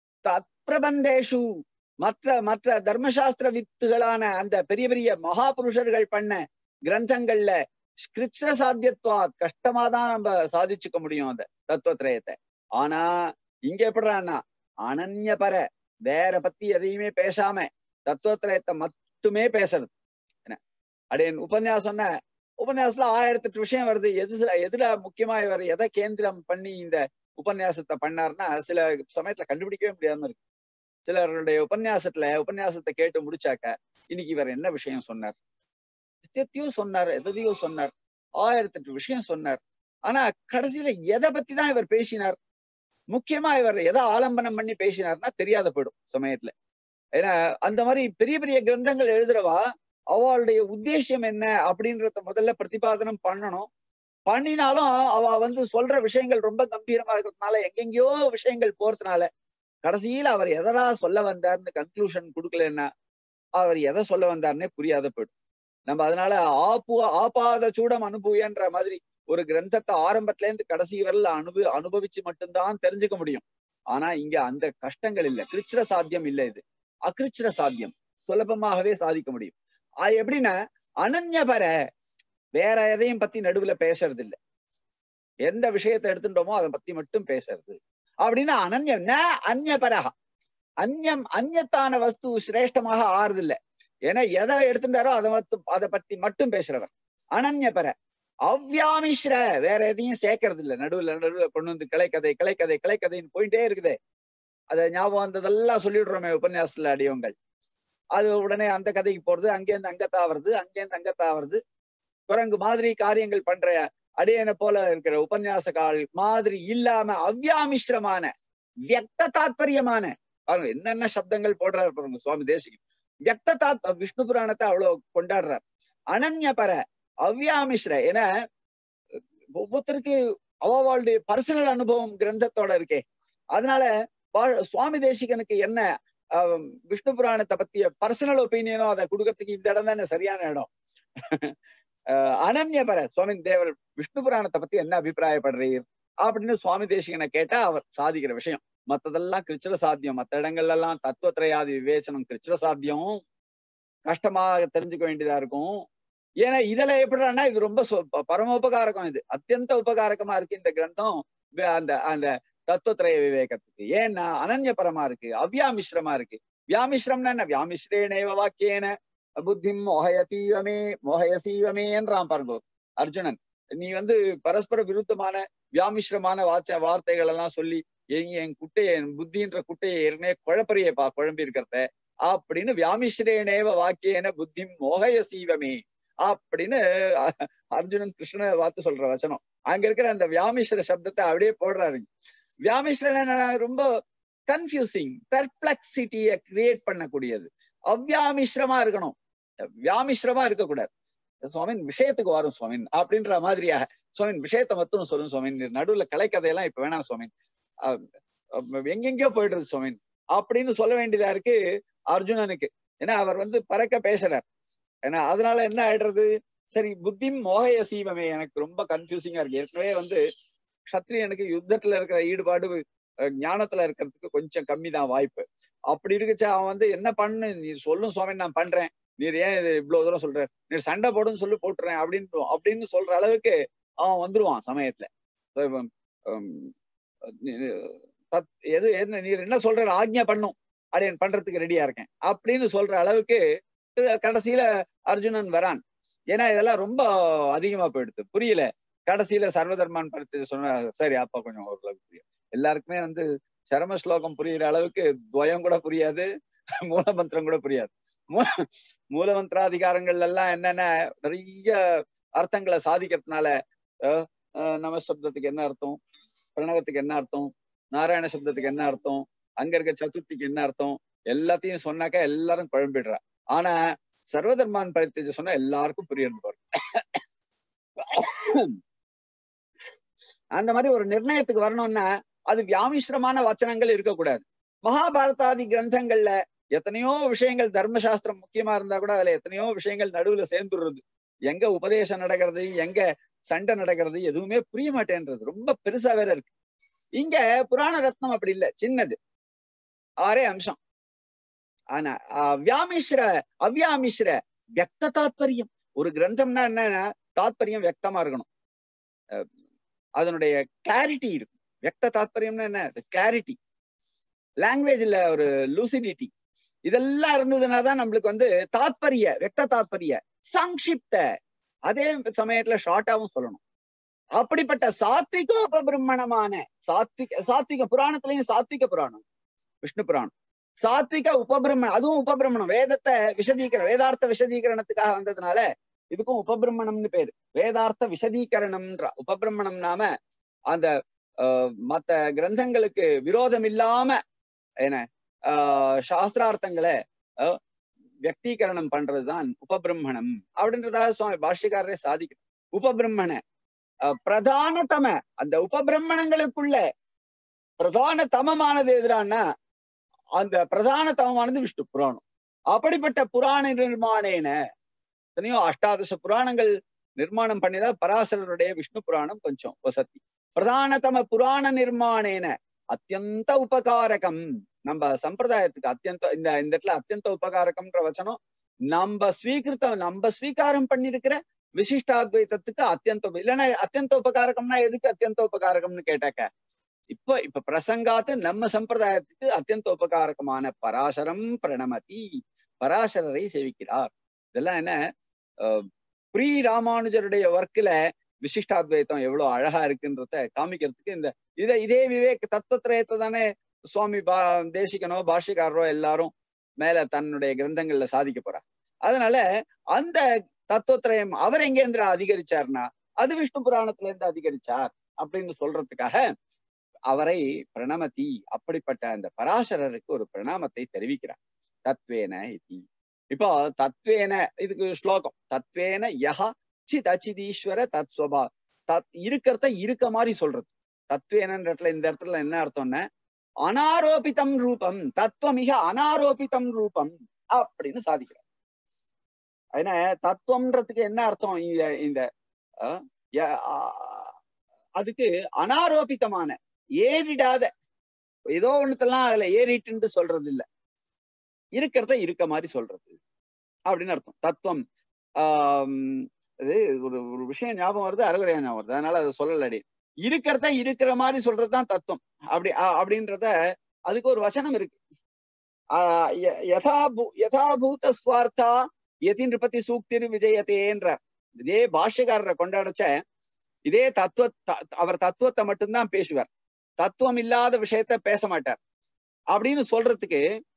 தத்பிரபந்தேஷு மற்ற மற்ற தர்மசாஸ்திர வித்துகளான அந்த பெரிய பெரிய மகாபுருஷர்கள் பண்ண கிரந்தங்கள்ல கிருச்சிர சாத்தியத்வாத் கஷ்டமா தான் நம்ம சாதிச்சுக்க முடியும் அந்த தத்துவத்திரயத்தை ஆனா இங்க எப்படிறான்னா அனன்யபர வேற பத்தி எதையுமே பேசாம தத்துவத்திரயத்தை மட்டுமே பேசுறது என்ன அப்படின்னு உபன்யாசம்னா உபன்யாசத்துல ஆயிரத்தி எட்டு விஷயம் வருது எது சில- எதுல முக்கியமா இவர் எதை கேந்திரம் பண்ணி இந்த உபன்யாசத்தை பண்ணாருன்னா சில சமயத்துல கண்டுபிடிக்கவே முடியாம இருக்கு சிலருடைய உபன்யாசத்துல உபன்யாசத்தை கேட்டு முடிச்சாக்க இன்னைக்கு இவர் என்ன விஷயம் சொன்னார் எத்தையோ சொன்னார் எதையோ சொன்னார் ஆயிரத்தி எட்டு விஷயம் சொன்னார் ஆனா கடைசியில எதை பத்தி தான் இவர் பேசினார் முக்கியமா இவர் எதை ஆலம்பனம் பண்ணி பேசினார்னா தெரியாத போயிடும் சமயத்துல ஏன்னா அந்த மாதிரி பெரிய பெரிய கிரந்தங்கள் எழுதுறவா அவளுடைய உத்தேசியம் என்ன அப்படின்றத முதல்ல பிரதிபாதனம் பண்ணணும் பண்ணினாலும் அவ வந்து சொல்ற விஷயங்கள் ரொம்ப கம்பீரமா இருக்கிறதுனால எங்கெங்கயோ விஷயங்கள் போறதுனால கடைசியில அவர் எதடா சொல்ல வந்தார்னு கன்க்ளூஷன் கொடுக்கலன்னா அவர் எதை சொல்ல வந்தாருன்னே புரியாத போயிடும் நம்ம அதனால ஆப்பு ஆபாத சூடம் அனுபவியன்ற மாதிரி ஒரு கிரந்தத்தை ஆரம்பத்துல இருந்து கடைசி வரல அனுபவி அனுபவிச்சு மட்டும்தான் தெரிஞ்சுக்க முடியும் ஆனா இங்க அந்த கஷ்டங்கள் இல்ல கிருச்சிர சாத்தியம் இல்ல இது அகிருச்சிர சாத்தியம் சுலபமாகவே சாதிக்க முடியும் அது எப்படின்னா அனன்யபர வேற எதையும் பத்தி நடுவுல பேசுறது இல்ல எந்த விஷயத்தை எடுத்துட்டோமோ அதை பத்தி மட்டும் பேசுறது அப்படின்னா அனன்யம் ந அந்நியபரகா அந்நியம் அந்நியத்தான வஸ்து சிரேஷ்டமாக ஆறுது இல்ல ஏன்னா எதை எடுத்துட்டாரோ அதை மட்டும் அதை பத்தி மட்டும் பேசுறவர் அனன்யபர அவ்யாமிஸ்ர வேற எதையும் சேர்க்கறது இல்ல நடுவுல நடுவுல கொண்டு வந்து கிளைக்கதை கிளைக்கதை கிளைக்கதைன்னு போயிட்டே இருக்குதே அத ஞாபகம் வந்ததெல்லாம் சொல்லிடுறோமே உபன்யாசத்துல அடியவங்கள் அது உடனே அந்த கதைக்கு போறது அங்கேருந்து அங்க தாவறது அங்கேருந்து அங்க தாவறது குரங்கு மாதிரி காரியங்கள் பண்ற அடியனை போல இருக்கிற உபன்யாசகால் மாதிரி இல்லாம அவ்யாமிஸ்ரமான வியக்த தாத்பரியமான பாருங்க என்னென்ன சப்தங்கள் போடுறாரு பாருங்க சுவாமி தேசிகன் வியக்த தாத் விஷ்ணு புராணத்தை அவ்வளவு கொண்டாடுறார் அனன்யபர அவ்யாமிஸ்ர ஏன்னா ஒவ்வொருத்தருக்கு அவளுடைய பர்சனல் அனுபவம் கிரந்தத்தோட இருக்கே அதனால வா- சுவாமி தேசிகனுக்கு என்ன ஆஹ், விஷ்ணு புராணத்தை பத்திய பர்சனல் ஒப்பீனியனோ அதை கொடுக்கறதுக்கு இந்த இடம் தானே சரியான இடம் ஆஹ், அனன்யபர சுவாமி தேவர் விஷ்ணு புராணத்தை பத்தி என்ன அபிப்பிராயப்படுறீர் அப்படின்னு சுவாமி தேசிகனை கேட்டா அவர் சாதிக்கிற விஷயம் மத்ததெல்லாம் கிருச்சிர சாத்தியம் மத்த இடங்கள்ல எல்லாம் தத்துவத்திரையாதி விவேச்சனம் கிருச்சிர சாத்தியம் கஷ்டமாக தெரிஞ்சுக்க வேண்டியதா இருக்கும் ஏன்னா இதுல எப்படின்னா இது ரொம்ப சொ- ப- பரமோபகாரகம் இது அத்தியந்த உபகாரகமா இருக்கு இந்த கிரந்தம் வே- அந்த அந்த தத்துவத்திரய விவேகத்துக்கு ஏன்னா அனன்யபரமா இருக்கு அவ்யாமிஸ்ரமா இருக்கு வியாமிஸ்ரம்னா என்ன வியாமிஸ்ரேனேவ வாக்கியேன புத்திம் மோகயதீவமே மோகயசீவமேன்றான் பாருங்க அர்ஜுனன் நீ வந்து பரஸ்பர விருத்தமான வியாமிஸ்ரமான வாச்ச வார்த்தைகள் எல்லாம் சொல்லி என் என் குட்டையை என் புத்தின்ற குட்டையை ஏற்கனவே குழப்பறியப்பா குழம்பி இருக்கிறத அப்படின்னு வியாமிஸ்ரேனேவ வாக்கியேன புத்திம் மோகய சீவமே அப்படின்னு அ- அர்ஜுனன் கிருஷ்ணனை பார்த்து சொல்ற வச்சனம் அங்க இருக்கிற அந்த வியாமிஸ்ர சப்தத்தை அப்படியே போடுறாரு வியாமிஸ்ரன் என்னன்னா ரொம்ப கன்ஃபியூசிங் பெர்ப்ளெக்சிட்டிய கிரியேட் பண்ணக்கூடியது அவ்யாமிஸ்ரமா இருக்கணும் வியாமிஸ்ரமா இருக்கக்கூடாது சுவாமின் விஷயத்துக்கு வரும் சுவாமின் அப்படின்ற மாதிரியாக சுவாமின் விஷயத்தை மட்டும் சொல்லும் சுவாமின் நடுவுல கலைக்கதையெல்லாம் இப்ப வேணாம் சுவாமின் அஹ் அஹ் எங்கெங்கயோ போயிடுறது சுவாமின் அப்படின்னு சொல்ல வேண்டியதா இருக்கு அர்ஜுனனுக்கு ஏன்னா அவர் வந்து பறக்க பேசுறார் ஏன்னா அதனால என்ன ஆயிடுறது சரி புத்திம் மோகய சீவமே எனக்கு ரொம்ப கன்ஃபியூசிங்கா இருக்கு ஏற்கனவே வந்து சத்திரியனுக்கு யுத்தத்துல இருக்கிற ஈடுபாடு அஹ், ஞானத்துல இருக்கிறதுக்கு கொஞ்சம் கம்மி தான் வாய்ப்பு அப்படி இருக்குச்சா அவன் வந்து என்ன பண்ணு நீ சொல்லும் சுவாமி நான் பண்றேன் நீர் ஏன் இது இவ்வளவு தூரம் சொல்ற நீர் சண்டை போடுன்னு சொல்லி போட்டுறேன் அப்படின்னு அப்படின்னு சொல்ற அளவுக்கு அவன் வந்துருவான் சமயத்துல ஹம், ஹம், நீ- தப்- எது என்ன நீர் என்ன சொல்ற ஆக்ஞா பண்ணும் அடையன் பண்றதுக்கு ரெடியா இருக்கேன் அப்படின்னு சொல்ற அளவுக்கு அஹ், கடைசியில அர்ஜுனன் வரான் ஏன்னா இதெல்லாம் ரொம்ப அதிகமா போயிடுது புரியல கடைசியில சர்வதர்மான் பரித்தி சொன்ன சரி அப்பா கொஞ்சம் ஓரளவுக்கு புரியும் எல்லாருக்குமே வந்து சரம ஸ்லோகம் புரியுற அளவுக்கு துவயம் கூட புரியாது மூலமந்திரம் கூட புரியாது மூ- மூலமந்திராதிகாரங்கள் எல்லாம் என்னென்ன நிறைய அர்த்தங்களை சாதிக்கிறதுனால அஹ், அஹ், நம சப்தத்துக்கு என்ன அர்த்தம் பிரணவத்துக்கு என்ன அர்த்தம் நாராயண சப்தத்துக்கு என்ன அர்த்தம் அங்க இருக்க சதுர்த்திக்கு என்ன அர்த்தம் எல்லாத்தையும் சொன்னாக்கா எல்லாரும் குழம்பிடுறா ஆனா சர்வதர்மான் பரித்தி சொன்னா எல்லாருக்கும் புரியணும் பாரு அந்த மாதிரி ஒரு நிர்ணயத்துக்கு வரணும்னா அது வியாமிஸ்ரமான வச்சனங்கள் இருக்கக்கூடாது மகாபாரதாதி கிரந்தங்கள்ல எத்தனையோ விஷயங்கள் தர்மசாஸ்திரம் முக்கியமா இருந்தா கூட அதுல எத்தனையோ விஷயங்கள் நடுவுல சேர்ந்துடுறது எங்க உபதேசம் நடக்கிறது எங்க சண்டை நடக்கிறது எதுவுமே புரிய மாட்டேன்றது ரொம்ப பெருசா வேற இருக்கு இங்க புராண ரத்னம் அப்படி இல்ல சின்னது ஆறே அம்சம் ஆனா ஆஹ், வியாமிஸ்ர அவ்யாமிஸ்ர வியக்த தாத்பரியம் ஒரு கிரந்தம்னா என்னன்னா தாத்பரியம் வியக்தமா இருக்கணும் அஹ், அதனுடைய கிளாரிட்டி இருக்கும் வியக்த தாத்பரியம்னா என்ன கிளாரிட்டி லாங்குவேஜ்ல ஒரு லூசிடிட்டி இதெல்லாம் இருந்ததுன்னா தான் நம்மளுக்கு வந்து தாத்பரிய வெக்த தாத்பரிய சங்கிப்த அதே சமயத்துல ஷார்ட்டாவும் சொல்லணும் அப்படிப்பட்ட சாத்விகோபபிரம்மணமான சாத்விக சாத்விக புராணத்திலையும் சாத்விக புராணம் விஷ்ணு புராணம் சாத்விக உபபிரம்மணம் அதுவும் உபபிரம்மணம் வேதத்தை விசதீகரணம் வேதார்த்த விசதீகரணத்துக்காக வந்ததுனால இதுக்கும் உபபிரம்மணம்னு பேரு வேதார்த்த விசதீகரணம்ன்ற உபபிரம்மணம் நாம அந்த ஆஹ், மத்த கிரந்தங்களுக்கு விரோதம் இல்லாம என்ன ஆஹ், சாஸ்திரார்த்தங்களை ஆஹ், வியக்தீகரணம் பண்றதுதான் உபபிரம்மணம் அப்படின்றதாக சுவாமி பாஷ்யக்காரரே சாதிக்கணும் உபபிரம்மண ஆஹ், பிரதானதம அந்த உபபிரம்மணங்களுக்குள்ள பிரதான தமமானது எதிரானா அந்த பிரதான தமமானது விஷ்ணு புராணம் அப்படிப்பட்ட புராண நிர்மாணேன எத்தனையோ அஷ்டாதச புராணங்கள் நிர்மாணம் பண்ணிதான் பராசரருடைய விஷ்ணு புராணம் கொஞ்சம் வசதி பிரதானதம புராண நிர்மாணேன அத்தியந்த உபகாரகம் நம்ம சம்பிரதாயத்துக்கு அத்தியந்த இந்த இந்த இடத்துல அத்தியந்த உபகாரகம்ன்ற வச்சனம் நம்ம ஸ்வீகிருத்தம் நம்ம ஸ்வீகாரம் பண்ணிருக்கிற விசிஷ்டாத்வைத்தத்துக்கு அத்தியந்த உப- இல்லைன்னா அத்தியந்த உபகாரகம்னா எதுக்கு அத்தியந்த உபகாரகம்னு கேட்டாக்க இப்ப இப்ப பிரசங்காத்து நம்ம சம்பிரதாயத்துக்கு அத்தியந்த உபகாரகமான பராசரம் பிரணமதி பராசரரை சேவிக்கிறார் இதெல்லாம் என்ன அஹ், ப்ரீ ராமானுஜருடைய ஒர்க்ல விசிஷ்டாத்வைத்தம் எவ்வளவு அழகா இருக்குன்றத காமிக்கிறதுக்கு இந்த இதை இதே விவேக் தத்துவத்திரயத்தை தானே சுவாமி பா தேசிகனோ பாஷ்யக்காரரோ எல்லாரும் மேல தன்னுடைய கிரந்தங்கள்ல சாதிக்க போறார் அதனால அந்த தத்துவத்திரயம் அவர் எங்கேந்திர அதிகரிச்சார்னா அது விஷ்ணு புராணத்துல இருந்து அதிகரிச்சார் அப்படின்னு சொல்றதுக்காக அவரை பிரணமதி அப்படிப்பட்ட அந்த பராசரருக்கு ஒரு பிரணாமத்தை தெரிவிக்கிறார் தத்வேன இதி இப்போ தத்வேன இதுக்கு ஸ்லோகம் தத்வேன யஹ சித் அச்சிதீஸ்வர தத் ஸ்வபா தத் இருக்கிறத இருக்க மாதிரி சொல்றது தத்வேனன்ற இடத்துல இந்த இடத்துல என்ன அர்த்தம்னா அனாரோபிதம் ரூபம் தத்துவமிக அனாரோபிதம் ரூபம் அப்படின்னு சாதிக்கிறார் ஏன்னா தத்துவம்ன்றதுக்கு என்ன அர்த்தம் இந்த இந்த அஹ், ய- ஆஹ், அதுக்கு அனாரோபிதமான ஏறிடாத ஏதோ ஒண்ணுத்தெல்லாம் அதுல ஏறிட்டுன்னு சொல்றது இல்ல இருக்கிறத இருக்க மாதிரி சொல்றது அப்படின்னு அர்த்தம் தத்துவம் ஆஹ் அது ஒரு ஒரு விஷயம் ஞாபகம் வருது அறகுறையா ஞாபகம் வருது அதனால அதை சொல்லலடி இருக்கிறத இருக்கிற மாதிரி சொல்றதுதான் தத்துவம் அப்படி அ- அப்படின்றத அதுக்கு ஒரு வசனம் இருக்கு ஆஹ் ய- யதா பூ- யதாபூத ஸ்வார்த்தா யதி நிருபதி சூக்திர் விஜயத்தேன்றார் இதே பாஷ்யக்காரரை கொண்டாடச்ச இதே தத்துவ த- அவர் தத்துவத்தை மட்டும்தான் பேசுவார் தத்துவம் இல்லாத விஷயத்த பேச மாட்டார் அப்படின்னு சொல்றதுக்கு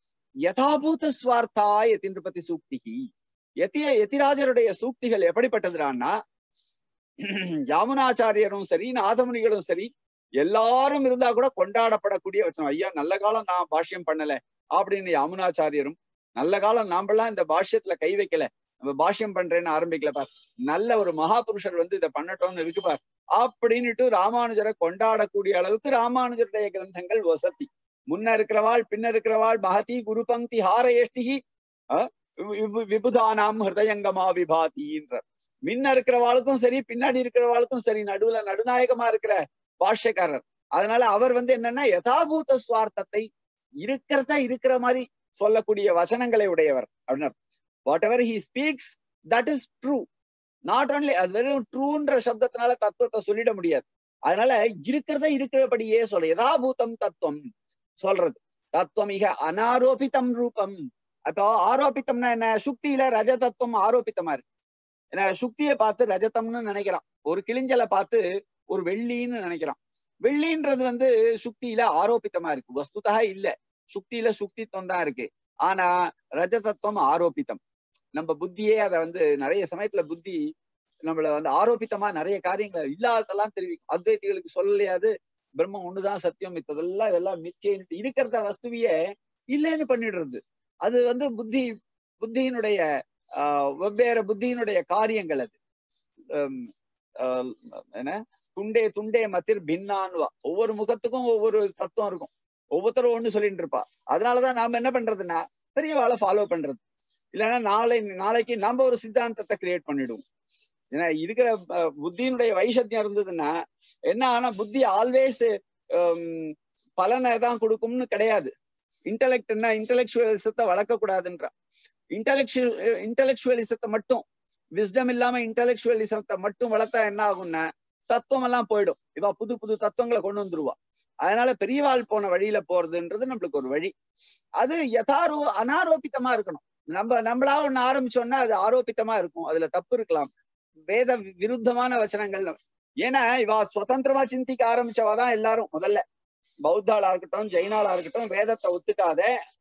யதாபூத ஸ்வார்த்தா யதி நிருபதி சூக்திகி யதிய யதிராஜருடைய சூக்திகள் எப்படிப்பட்டதுடான்னா யாமுனாச்சாரியரும் சரி நாதமுனிகளும் சரி எல்லாரும் இருந்தா கூட கொண்டாடப்படக்கூடிய வச்சனம் ஐயா நல்ல காலம் நான் பாஷ்யம் பண்ணல அப்படின்னு யாமுனாச்சாரியரும் நல்ல காலம் நாமெல்லாம் இந்த பாஷ்யத்துல கை வைக்கல நம்ம பாஷ்யம் பண்றேன்னு ஆரம்பிக்கல பார் நல்ல ஒரு மகாபுருஷர் வந்து இதை பண்ணட்டோம்னு இருக்கு பார் அப்படின்னுட்டு ராமானுஜரை கொண்டாடக்கூடிய அளவுக்கு ராமானுஜருடைய கிரந்தங்கள் வசதி முன்ன இருக்கிறவாள் பின்ன இருக்கிறவாள் மகதி குரு பங்கி ஹாரயஷ்டிகி அஹ், வி- விபுதானாம் ஹிருதயங்கமா விபாதின்ற முன்ன இருக்கிறவாளுக்கும் சரி பின்னாடி இருக்கிறவாளுக்கும் சரி நடுவுல நடுநாயகமா இருக்கிற பாஷ்யக்காரர் அதனால அவர் வந்து என்னன்னா யதாபூத சுவார்த்தத்தை இருக்கிறத இருக்கிற மாதிரி சொல்லக்கூடிய வசனங்களை உடையவர் அப்படின்னு whatever he speaks that is true not only அது வெறும் ட்ரூன்ற சப்தத்தினால தத்துவத்தை சொல்லிட முடியாது அதனால இருக்கிறத இருக்கிறபடியே சொல்ல யதாபூதம் தத்துவம் சொல்றது தத்துவம் மிக அனாரோபிதம் ரூபம் அப்போ ஆரோபித்தம்னா என்ன சுக்தியில ரஜ தத்துவம் ஆரோபித்தமா இருக்கு ஏன்னா சுக்தியை பார்த்து ரஜதம்னு நினைக்கிறான் ஒரு கிளிஞ்சலை பார்த்து ஒரு வெள்ளின்னு நினைக்கிறான் வெள்ளின்றது வந்து சுக்தியில ஆரோபித்தமா இருக்கு வஸ்துதா இல்ல சுக்தியில சுக்தித்துவம் தான் இருக்கு ஆனா ரஜதத்துவம் ஆரோபித்தம் நம்ம புத்தியே அதை வந்து நிறைய சமயத்துல புத்தி நம்மள வந்து ஆரோபித்தமா நிறைய காரியங்கள் இல்லாததெல்லாம் தெரிவிக்கும் அத்வைதிகளுக்கு சொல்லலையாது பிரம்மம் ஒண்ணுதான் சத்தியம் மித்ததெல்லாம் இதெல்லாம் மித்தியன்ட்டு இருக்கிறத வஸ்துவியே இல்லைன்னு பண்ணிடுறது அது வந்து புத்தி புத்தியினுடைய ஆஹ் வெவ்வேறு புத்தியினுடைய காரியங்கள் அது ஹம், ஆஹ் என்ன துண்டே துண்டே மத்திர் பின்னான்வா ஒவ்வொரு முகத்துக்கும் ஒவ்வொரு தத்துவம் இருக்கும் ஒவ்வொருத்தரும் ஒண்ணு சொல்லிட்டு இருப்பா அதனாலதான் நாம என்ன பண்றதுன்னா பெரியவாளை ஃபாலோ பண்றது இல்லைன்னா நாளை நாளைக்கு நாம ஒரு சித்தாந்தத்தை கிரியேட் பண்ணிடுவோம் ஏன்னா இருக்கிற அஹ், புத்தியினுடைய வைசத்தியம் இருந்ததுன்னா என்ன ஆனா புத்தி ஆல்வேஸ் பலனை தான் கொடுக்கும்னு கிடையாது இன்டலெக்ட்னா இன்டலெக்சுவலிசத்தை வளர்க்க கூடாதுன்ற இன்டலெக்சுவல் இன்டலெக்சுவலிசத்தை மட்டும் விஸ்டம் இல்லாம இன்டலெக்சுவலிசத்தை மட்டும் வளர்த்தா என்ன ஆகும்னா தத்துவம் எல்லாம் போயிடும் இவ புது புது தத்துவங்களை கொண்டு வந்துருவா அதனால பெரியவாள் போன வழியில போறதுன்றது நம்மளுக்கு ஒரு வழி அது யதாரோ அனாரோபித்தமா இருக்கணும் நம்ம நம்மளா ஒண்ணு ஆரம்பிச்சோம்னா அது ஆரோபித்தமா இருக்கும் அதுல தப்பு இருக்கலாம் வேத விருத்தமான வச்சனங்கள் ஏன்னா இவா சுதந்திரமா சிந்திக்க ஆரம்பிச்சவா தான் எல்லாரும் முதல்ல பௌத்தாளா இருக்கட்டும் ஜெயினாளா இருக்கட்டும் வேதத்தை ஒத்துக்காத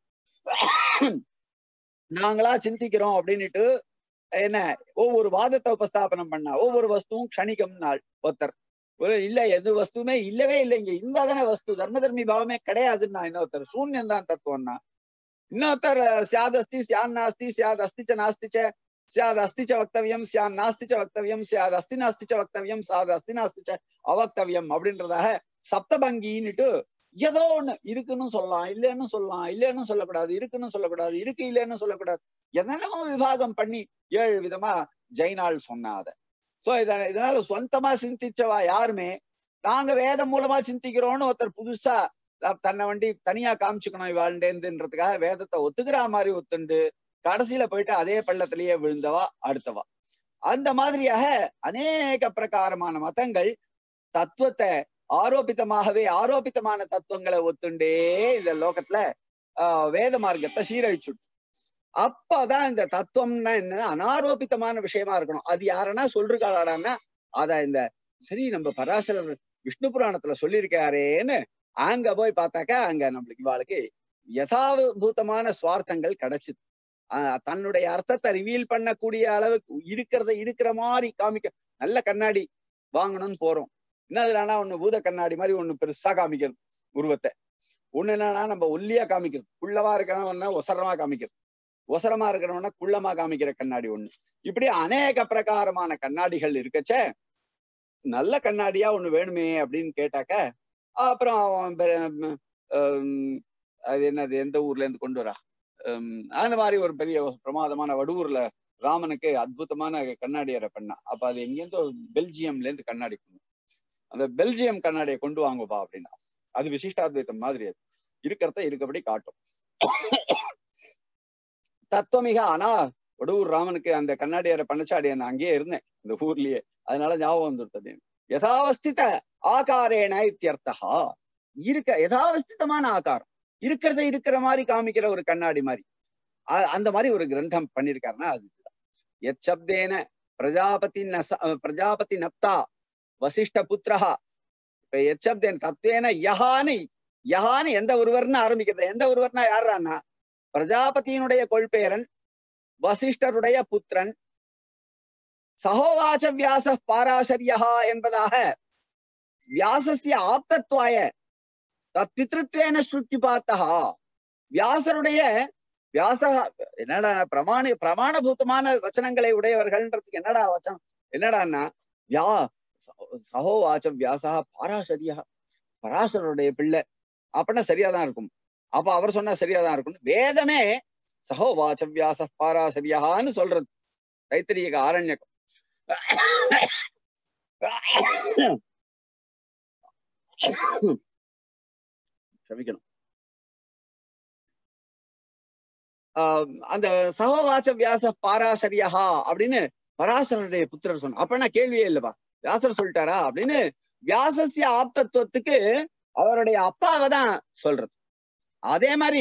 நாங்களா சிந்திக்கிறோம் அப்படின்னுட்டு என்ன ஒவ்வொரு வாதத்தை உபஸ்தாபனம் பண்ணா ஒவ்வொரு வஸ்துவும் க்ஷணிகம் நாள் ஒருத்தர் ஒரு இல்ல எது வஸ்துவுமே இல்லவே இல்லை இங்க இருந்தா தானே வஸ்து தர்ம தர்மி பாவமே கிடையாதுன்னா இன்னொருத்தர் சூன்யம் தான் தத்துவம்னா இன்னொருத்தர் சியாத் அஸ்தி சியான் நாஸ்தி சியாத் அஸ்திச்ச நாஸ்திச்ச சியாத் அஸ்திச்ச வக்தவியம் சியான் நாஸ்திச்ச வக்தவியம் சியாத் அஸ்தி நாஸ்திச்ச வக்தவியம் சாத் அஸ்தி நாஸ்திச்ச அவக்தவியம் அப்படின்றதாக சப்தபங்கின்னுட்டு ஏதோ ஒண்ணு இருக்குன்னு சொல்லலாம் இல்லைன்னு சொல்லலாம் இல்லைன்னு சொல்லக்கூடாது இருக்குன்னு சொல்லக்கூடாது இருக்கு இல்லைன்னு சொல்லக்கூடாது என்னென்னமோ விபாகம் பண்ணி ஏழு விதமா ஜெயினாள் சொன்னாத சோ இத இதனால சொந்தமா சிந்திச்சவா யாருமே நாங்க வேதம் மூலமா சிந்திக்கிறோம்னு ஒருத்தர் புதுசா த- தன்னை வண்டி தனியா காமிச்சுக்கணும் இவாழ்ண்டேந்துன்றதுக்காக வேதத்தை ஒத்துக்கிற மாதிரி ஒத்துண்டு கடைசியில போயிட்டு அதே பள்ளத்திலேயே விழுந்தவா அடுத்தவா அந்த மாதிரியாக அநேக பிரகாரமான மதங்கள் தத்துவத்தை ஆரோபித்தமாகவே ஆரோபித்தமான தத்துவங்களை ஒத்துண்டே இந்த லோகத்துல ஆஹ் வேத மார்க்கத்தை சீரழிச்சுட்டு அப்பதான் இந்த தத்துவம்னா என்ன அனாரோபித்தமான விஷயமா இருக்கணும் அது யாருன்னா சொல்றாளாடான்னா அத இந்த சரி நம்ம பராசரர் விஷ்ணு புராணத்துல சொல்லியிருக்காரேன்னு அங்க போய் பார்த்தாக்கா அங்க நம்மளுக்கு இவாளுக்கு யதாபூதமான சுவார்த்தங்கள் கிடைச்சுது ஆஹ் தன்னுடைய அர்த்தத்தை ரிவீல் பண்ணக்கூடிய அளவுக்கு இருக்கிறத இருக்கிற மாதிரி காமிக்க நல்ல கண்ணாடி வாங்கணும்னு போறோம் என்னதுனா ஒண்ணு பூத கண்ணாடி மாதிரி ஒண்ணு பெருசா காமிக்கிறது உருவத்தை ஒண்ணு என்னன்னா நம்ம ஒல்லியா காமிக்கிறது குள்ளவா இருக்கிறவன ஒசரமா காமிக்கிறது ஒசரமா இருக்கிறவன குள்ளமா காமிக்கிற கண்ணாடி ஒண்ணு இப்படி அநேக பிரகாரமான கண்ணாடிகள் இருக்கச்சே நல்ல கண்ணாடியா ஒண்ணு வேணுமே அப்படின்னு கேட்டாக்க அப்புறம் அவன் பெ- ம், ஹம், அது என்னது எந்த ஊர்ல இருந்து கொண்டு வரா ஹம், அந்த மாதிரி ஒரு பெரிய பிரமாதமான வடுவூர்ல ராமனுக்கு அற்புதமான கண்ணாடி அறை பண்ணா அப்ப அது எங்கேருந்தோ பெல்ஜியம்ல இருந்து கண்ணாடி கொண்டு வந்தா. அந்த பெல்ஜியம் கண்ணாடியை கொண்டு வாங்கப்பா அப்படின்னா அது விசிஷ்டாத்வைத்தம் மாதிரி அது இருக்கிறத இருக்கபடி காட்டும் தத்துவமிக ஆனா வடுவூர் ராமனுக்கு அந்த கண்ணாடி அறை பண்ணச்சாடி நான் அங்கேயே இருந்தேன் அந்த ஊர்லயே அதனால ஞாபகம் வந்துருத்தது யதாவஸ்தித ஆகாரேன இத்தியர்த்தகா இருக்க யதாவஸ்திதமான ஆகாரம் இருக்கிறத இருக்கிற மாதிரி காமிக்கிற ஒரு கண்ணாடி மாதிரி அ- அந்த மாதிரி ஒரு கிரந்தம் பண்ணிருக்காருன்னா அது எத் சப்தேன பிரஜாபதி நச பிரஜாபதி நப்தா வசிஷ்ட புத்திரஹா இப்ப எத் சப்தேன தத்வேன யஹானி யஹானி எந்த ஒருவர்னு ஆரம்பிக்கிறது எந்த ஒருவர்னா யாருன்னா பிரஜாபதியினுடைய கொள்பேரன் வசிஷ்டருடைய புத்திரன் சகோவாச்ச வியாச பாராசரியா என்பதாக வியாசஸ்ய ஆப்தத்வாய தத்பித்ருத்வேன ஸ்ருத்தி பார்த்தா வியாசருடைய வியாச என்னடா பிரமாணி பிரமாணபூதமான வச்சனங்களை உடையவர்கள்ன்றதுக்கு என்னடா வச்சனம் என்னடான்னா யா சகோவாச்ச வியாசா பாராசரியா பராசருடைய பிள்ளை அப்படின்னா சரியாதான் இருக்கும் அப்ப அவர் சொன்னா சரியாதான் இருக்கும் வேதமே சகோவாச்ச வியாச பாராசரியான்னு சொல்றது தைத்திரியக ஆரண்யகம் க்ஷமிக்கணும் ஆஹ் அந்த சகோவாச்ச வியாச பாராசரியா அப்படின்னு பராசரனுடைய புத்திரர் சொன்ன அப்பனா கேள்வியே இல்லப்பா வியாசர் சொல்லிட்டாரா அப்படின்னு வியாசஸ்ய ஆப்தத்துவத்துக்கு அவருடைய அப்பாவை தான் சொல்றது அதே மாதிரி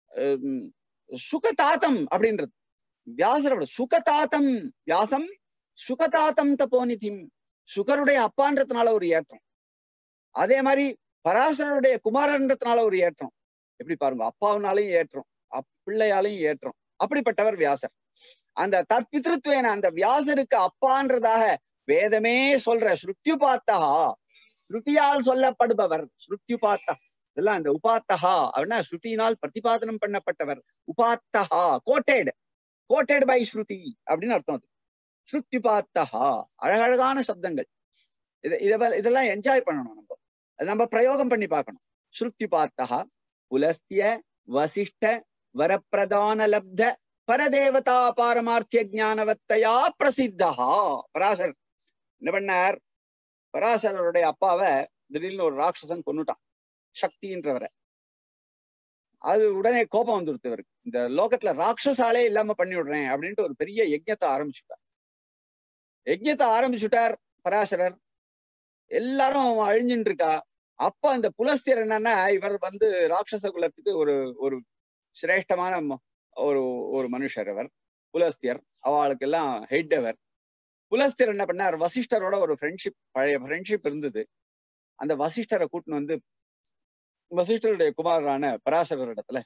ஹம், சுகதாத்தம் அப்படின்றது வியாசரோட சுகதாத்தம் வியாசம் சுகதாத்தம் தப்போனிதிம் சுகருடைய அப்பான்றதுனால ஒரு ஏற்றம் அதே மாதிரி பராசரனுடைய குமாரன்றதுனால ஒரு ஏற்றம் எப்படி பாருங்க அப்பாவினாலையும் ஏற்றம் அப் பிள்ளையாலையும் ஏற்றம் அப்படிப்பட்டவர் வியாசர் அந்த தற்பிதிருத்வேன அந்த வியாசருக்கு அப்பான்றதாக வேதமே சொல்ற ஸ்ருத்யுபாத்தா ஸ்ருதியால் சொல்லப்படுபவர் ஸ்ருத்யுபாத்தா இதெல்லாம் இந்த உபாத்தகா அப்படின்னா ஸ்ருதியினால் பிரதிபாதனம் பண்ணப்பட்டவர் உபாத்தகா கோட்டேடு கோட்டேடு பை ஸ்ருதி அப்படின்னு அர்த்தம் அது ஸ்ருத்யுபாத்தகா அழகழகான சப்தங்கள் இத இத இதெல்லாம் என்ஜாய் பண்ணணும் நம்ம அது நம்ம பிரயோகம் பண்ணி பார்க்கணும் ஸ்ருத்யுபாத்தகா புலஸ்திய வசிஷ்ட வரப்பிரதான லப்த பரதேவதா பாரமார்த்திய ஞானவத்தையா பிரசித்தா பராசர் என்ன பண்ணார் பராசரருடைய அப்பாவை திடீர்னு ஒரு ராட்சசன் கொன்னுட்டான் சக்தின்றவரை அது உடனே கோபம் வந்துருது இவருக்கு இந்த லோகத்துல ராட்சசாலே இல்லாம பண்ணி விடுறேன் அப்படின்ட்டு ஒரு பெரிய யஜ்யத்தை ஆரம்பிச்சுட்டார் யஜ்யத்தை ஆரம்பிச்சுட்டார் பராசரர் எல்லாரும் அழிஞ்சுட்டு இருக்கா அப்ப அந்த புலஸ்தியர் என்னன்னா இவர் வந்து ராட்சச குலத்துக்கு ஒரு ஒரு சிரேஷ்டமான ஒரு ஒரு மனுஷர் அவர் புலஸ்தியர் அவளுக்கு எல்லாம் ஹெட் அவர் புலஸ்தியர் என்ன பண்ணார் வசிஷ்டரோட ஒரு ஃப்ரெண்ட்ஷிப் பழைய ஃப்ரெண்ட்ஷிப் இருந்தது அந்த வசிஷ்டரை கூட்டின்னு வந்து வசிஷ்டருடைய குமாரரான பராசரர் இடத்துல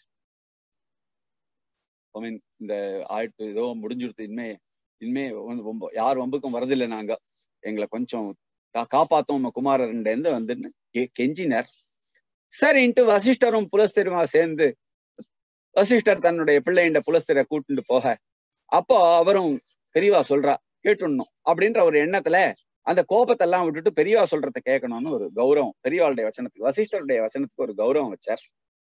மீன் இந்த ஆயிரத்து ஏதோ முடிஞ்சிருது இனிமே இனிமே யார் வம்புக்கும் வரதில்லை நாங்க எங்களை கொஞ்சம் காப்பாத்தோம் உங்க குமாரர்லேருந்து வந்துன்னு கெஞ்சினர் சரின்ட்டு வசிஷ்டரும் புலஸ்தருமா சேர்ந்து வசிஷ்டர் தன்னுடைய பிள்ளைண்ட புலஸ்தரை கூட்டிட்டு போக அப்போ அவரும் பெரியவா சொல்றா கேட்டுடணும் அப்படின்ற ஒரு எண்ணத்துல அந்த கோபத்தை எல்லாம் விட்டுட்டு பெரியவா சொல்றத கேட்கணும்னு ஒரு கௌரவம் பெரியவாளுடைய வச்சனத்துக்கு வசிஷ்டருடைய வச்சனத்துக்கு ஒரு கௌரவம் வச்சார்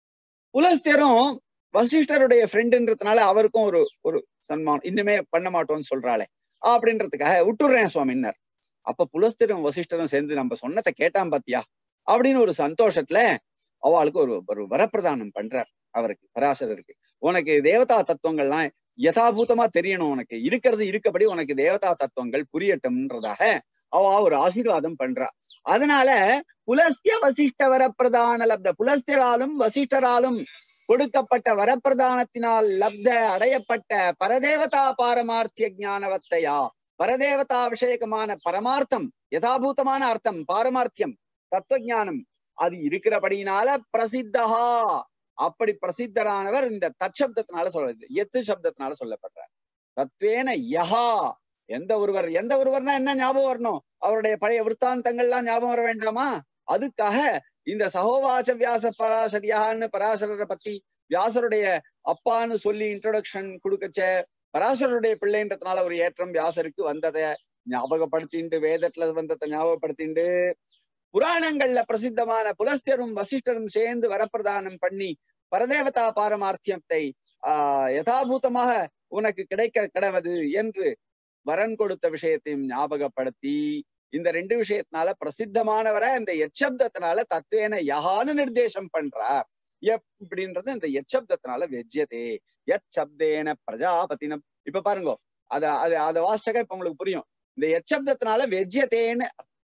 புலஸ்தரும் வசிஷ்டருடைய ஃப்ரெண்டுன்றதுனால அவருக்கும் ஒரு ஒரு சன்மானம் இன்னுமே பண்ண மாட்டோம்னு சொல்றாளே அப்படின்றதுக்காக விட்டுடுறேன் சுவாமின்னார் அப்ப புலஸ்தரும் வசிஷ்டரும் சேர்ந்து நம்ம சொன்னதை கேட்டான் பாத்தியா அப்படின்னு ஒரு சந்தோஷத்துல அவளுக்கு ஒரு ஒரு வரப்பிரதானம் பண்றார் அவருக்கு பராசரருக்கு உனக்கு தேவதா தத்துவங்கள்லாம் யதாபூதமா தெரியணும் உனக்கு இருக்கிறது இருக்கபடி உனக்கு தேவதா தத்துவங்கள் புரியட்டும்ன்றதாக அவ ஒரு ஆசீர்வாதம் பண்றா அதனால புலஸ்திய வசிஷ்ட வரப்பிரதான லப்த புலஸ்தியராலும் வசிஷ்டராலும் கொடுக்கப்பட்ட வரப்பிரதானத்தினால் லப்த அடையப்பட்ட பரதேவதா பாரமார்த்திய ஞானவத்தையா பரதேவதா விஷயகமான பரமார்த்தம் யதாபூதமான அர்த்தம் பாரமார்த்தியம் தத்துவஞானம் அது இருக்கிறபடினால பிரசித்தகா அப்படி பிரசித்தரானவர் இந்த தற்சப்தத்தினால சொல்றது எத்து சப்தத்தினால சொல்லப்படுறார் தத்வேன யஹா எந்த ஒருவர் எந்த ஒருவர்னா என்ன ஞாபகம் வரணும் அவருடைய பழைய விற்த்தாந்தங்கள்லாம் ஞாபகம் வர வேண்டாமா அதுக்காக இந்த சகோவாச்ச வியாச பராசரியான்னு பராசரரை பத்தி வியாசருடைய அப்பான்னு சொல்லி இன்ட்ரோடக்ஷன் கொடுக்கச்ச பராசரருடைய பிள்ளைன்றதுனால ஒரு ஏற்றம் வியாசருக்கு வந்ததை ஞாபகப்படுத்திண்டு வேதத்துல வந்ததை ஞாபகப்படுத்திண்டு புராணங்கள்ல பிரசித்தமான புலஸ்தியரும் வசிஷ்டரும் சேர்ந்து வரப்பிரதானம் பண்ணி பரதேவதா பாரமார்த்தியத்தை ஆஹ் யதாபூதமாக உனக்கு கிடைக்க கிடவது என்று வரன் கொடுத்த விஷயத்தையும் ஞாபகப்படுத்தி இந்த ரெண்டு விஷயத்தினால பிரசித்தமானவரை இந்த எச்சப்தத்தினால தத்துவேன யகான்னு நிர்தேசம் பண்றார் எப்படின்றது இந்த எச்சப்தத்தினால வெஜ்யதே எச்சப்தேன பிரஜாபதினம் இப்ப பாருங்க அத அது அத வாசக இப்ப உங்களுக்கு புரியும் இந்த எச்சப்தத்தினால வெஜ்யத்தேன்னு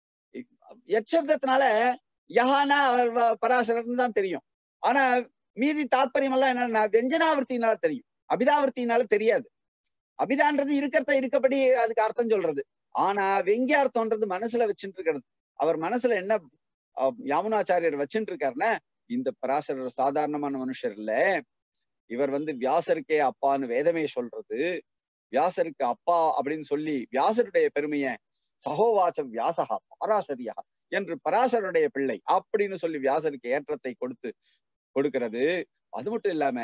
எச்சப்தத்தினால யஹானா அவர் பராசரர்னு தான் தெரியும் ஆனா மீதி தாத்பரியம் எல்லாம் என்னன்னா வெஞ்சனாவர்த்தினால தெரியும் அபிதாவர்த்தினால தெரியாது அபிதான்றது இருக்கிறத இருக்கப்படி அதுக்கு அர்த்தம் சொல்றது ஆனா வெங்கியார்த்தம்ன்றது மனசுல வச்சுட்டு இருக்கிறது அவர் மனசுல என்ன யாமுனாச்சாரியர் வச்சுட்டு இருக்காருன்னா இந்த பராசரர் சாதாரணமான மனுஷர் இல்ல இவர் வந்து வியாசருக்கே அப்பான்னு வேதமே சொல்றது வியாசருக்கு அப்பா அப்படின்னு சொல்லி வியாசருடைய பெருமைய சகோவாச்சம் வியாசகா பராசரியா என்று பராசருடைய பிள்ளை அப்படின்னு சொல்லி வியாசருக்கு ஏற்றத்தை கொடுத்து கொடுக்கிறது அது மட்டும் இல்லாம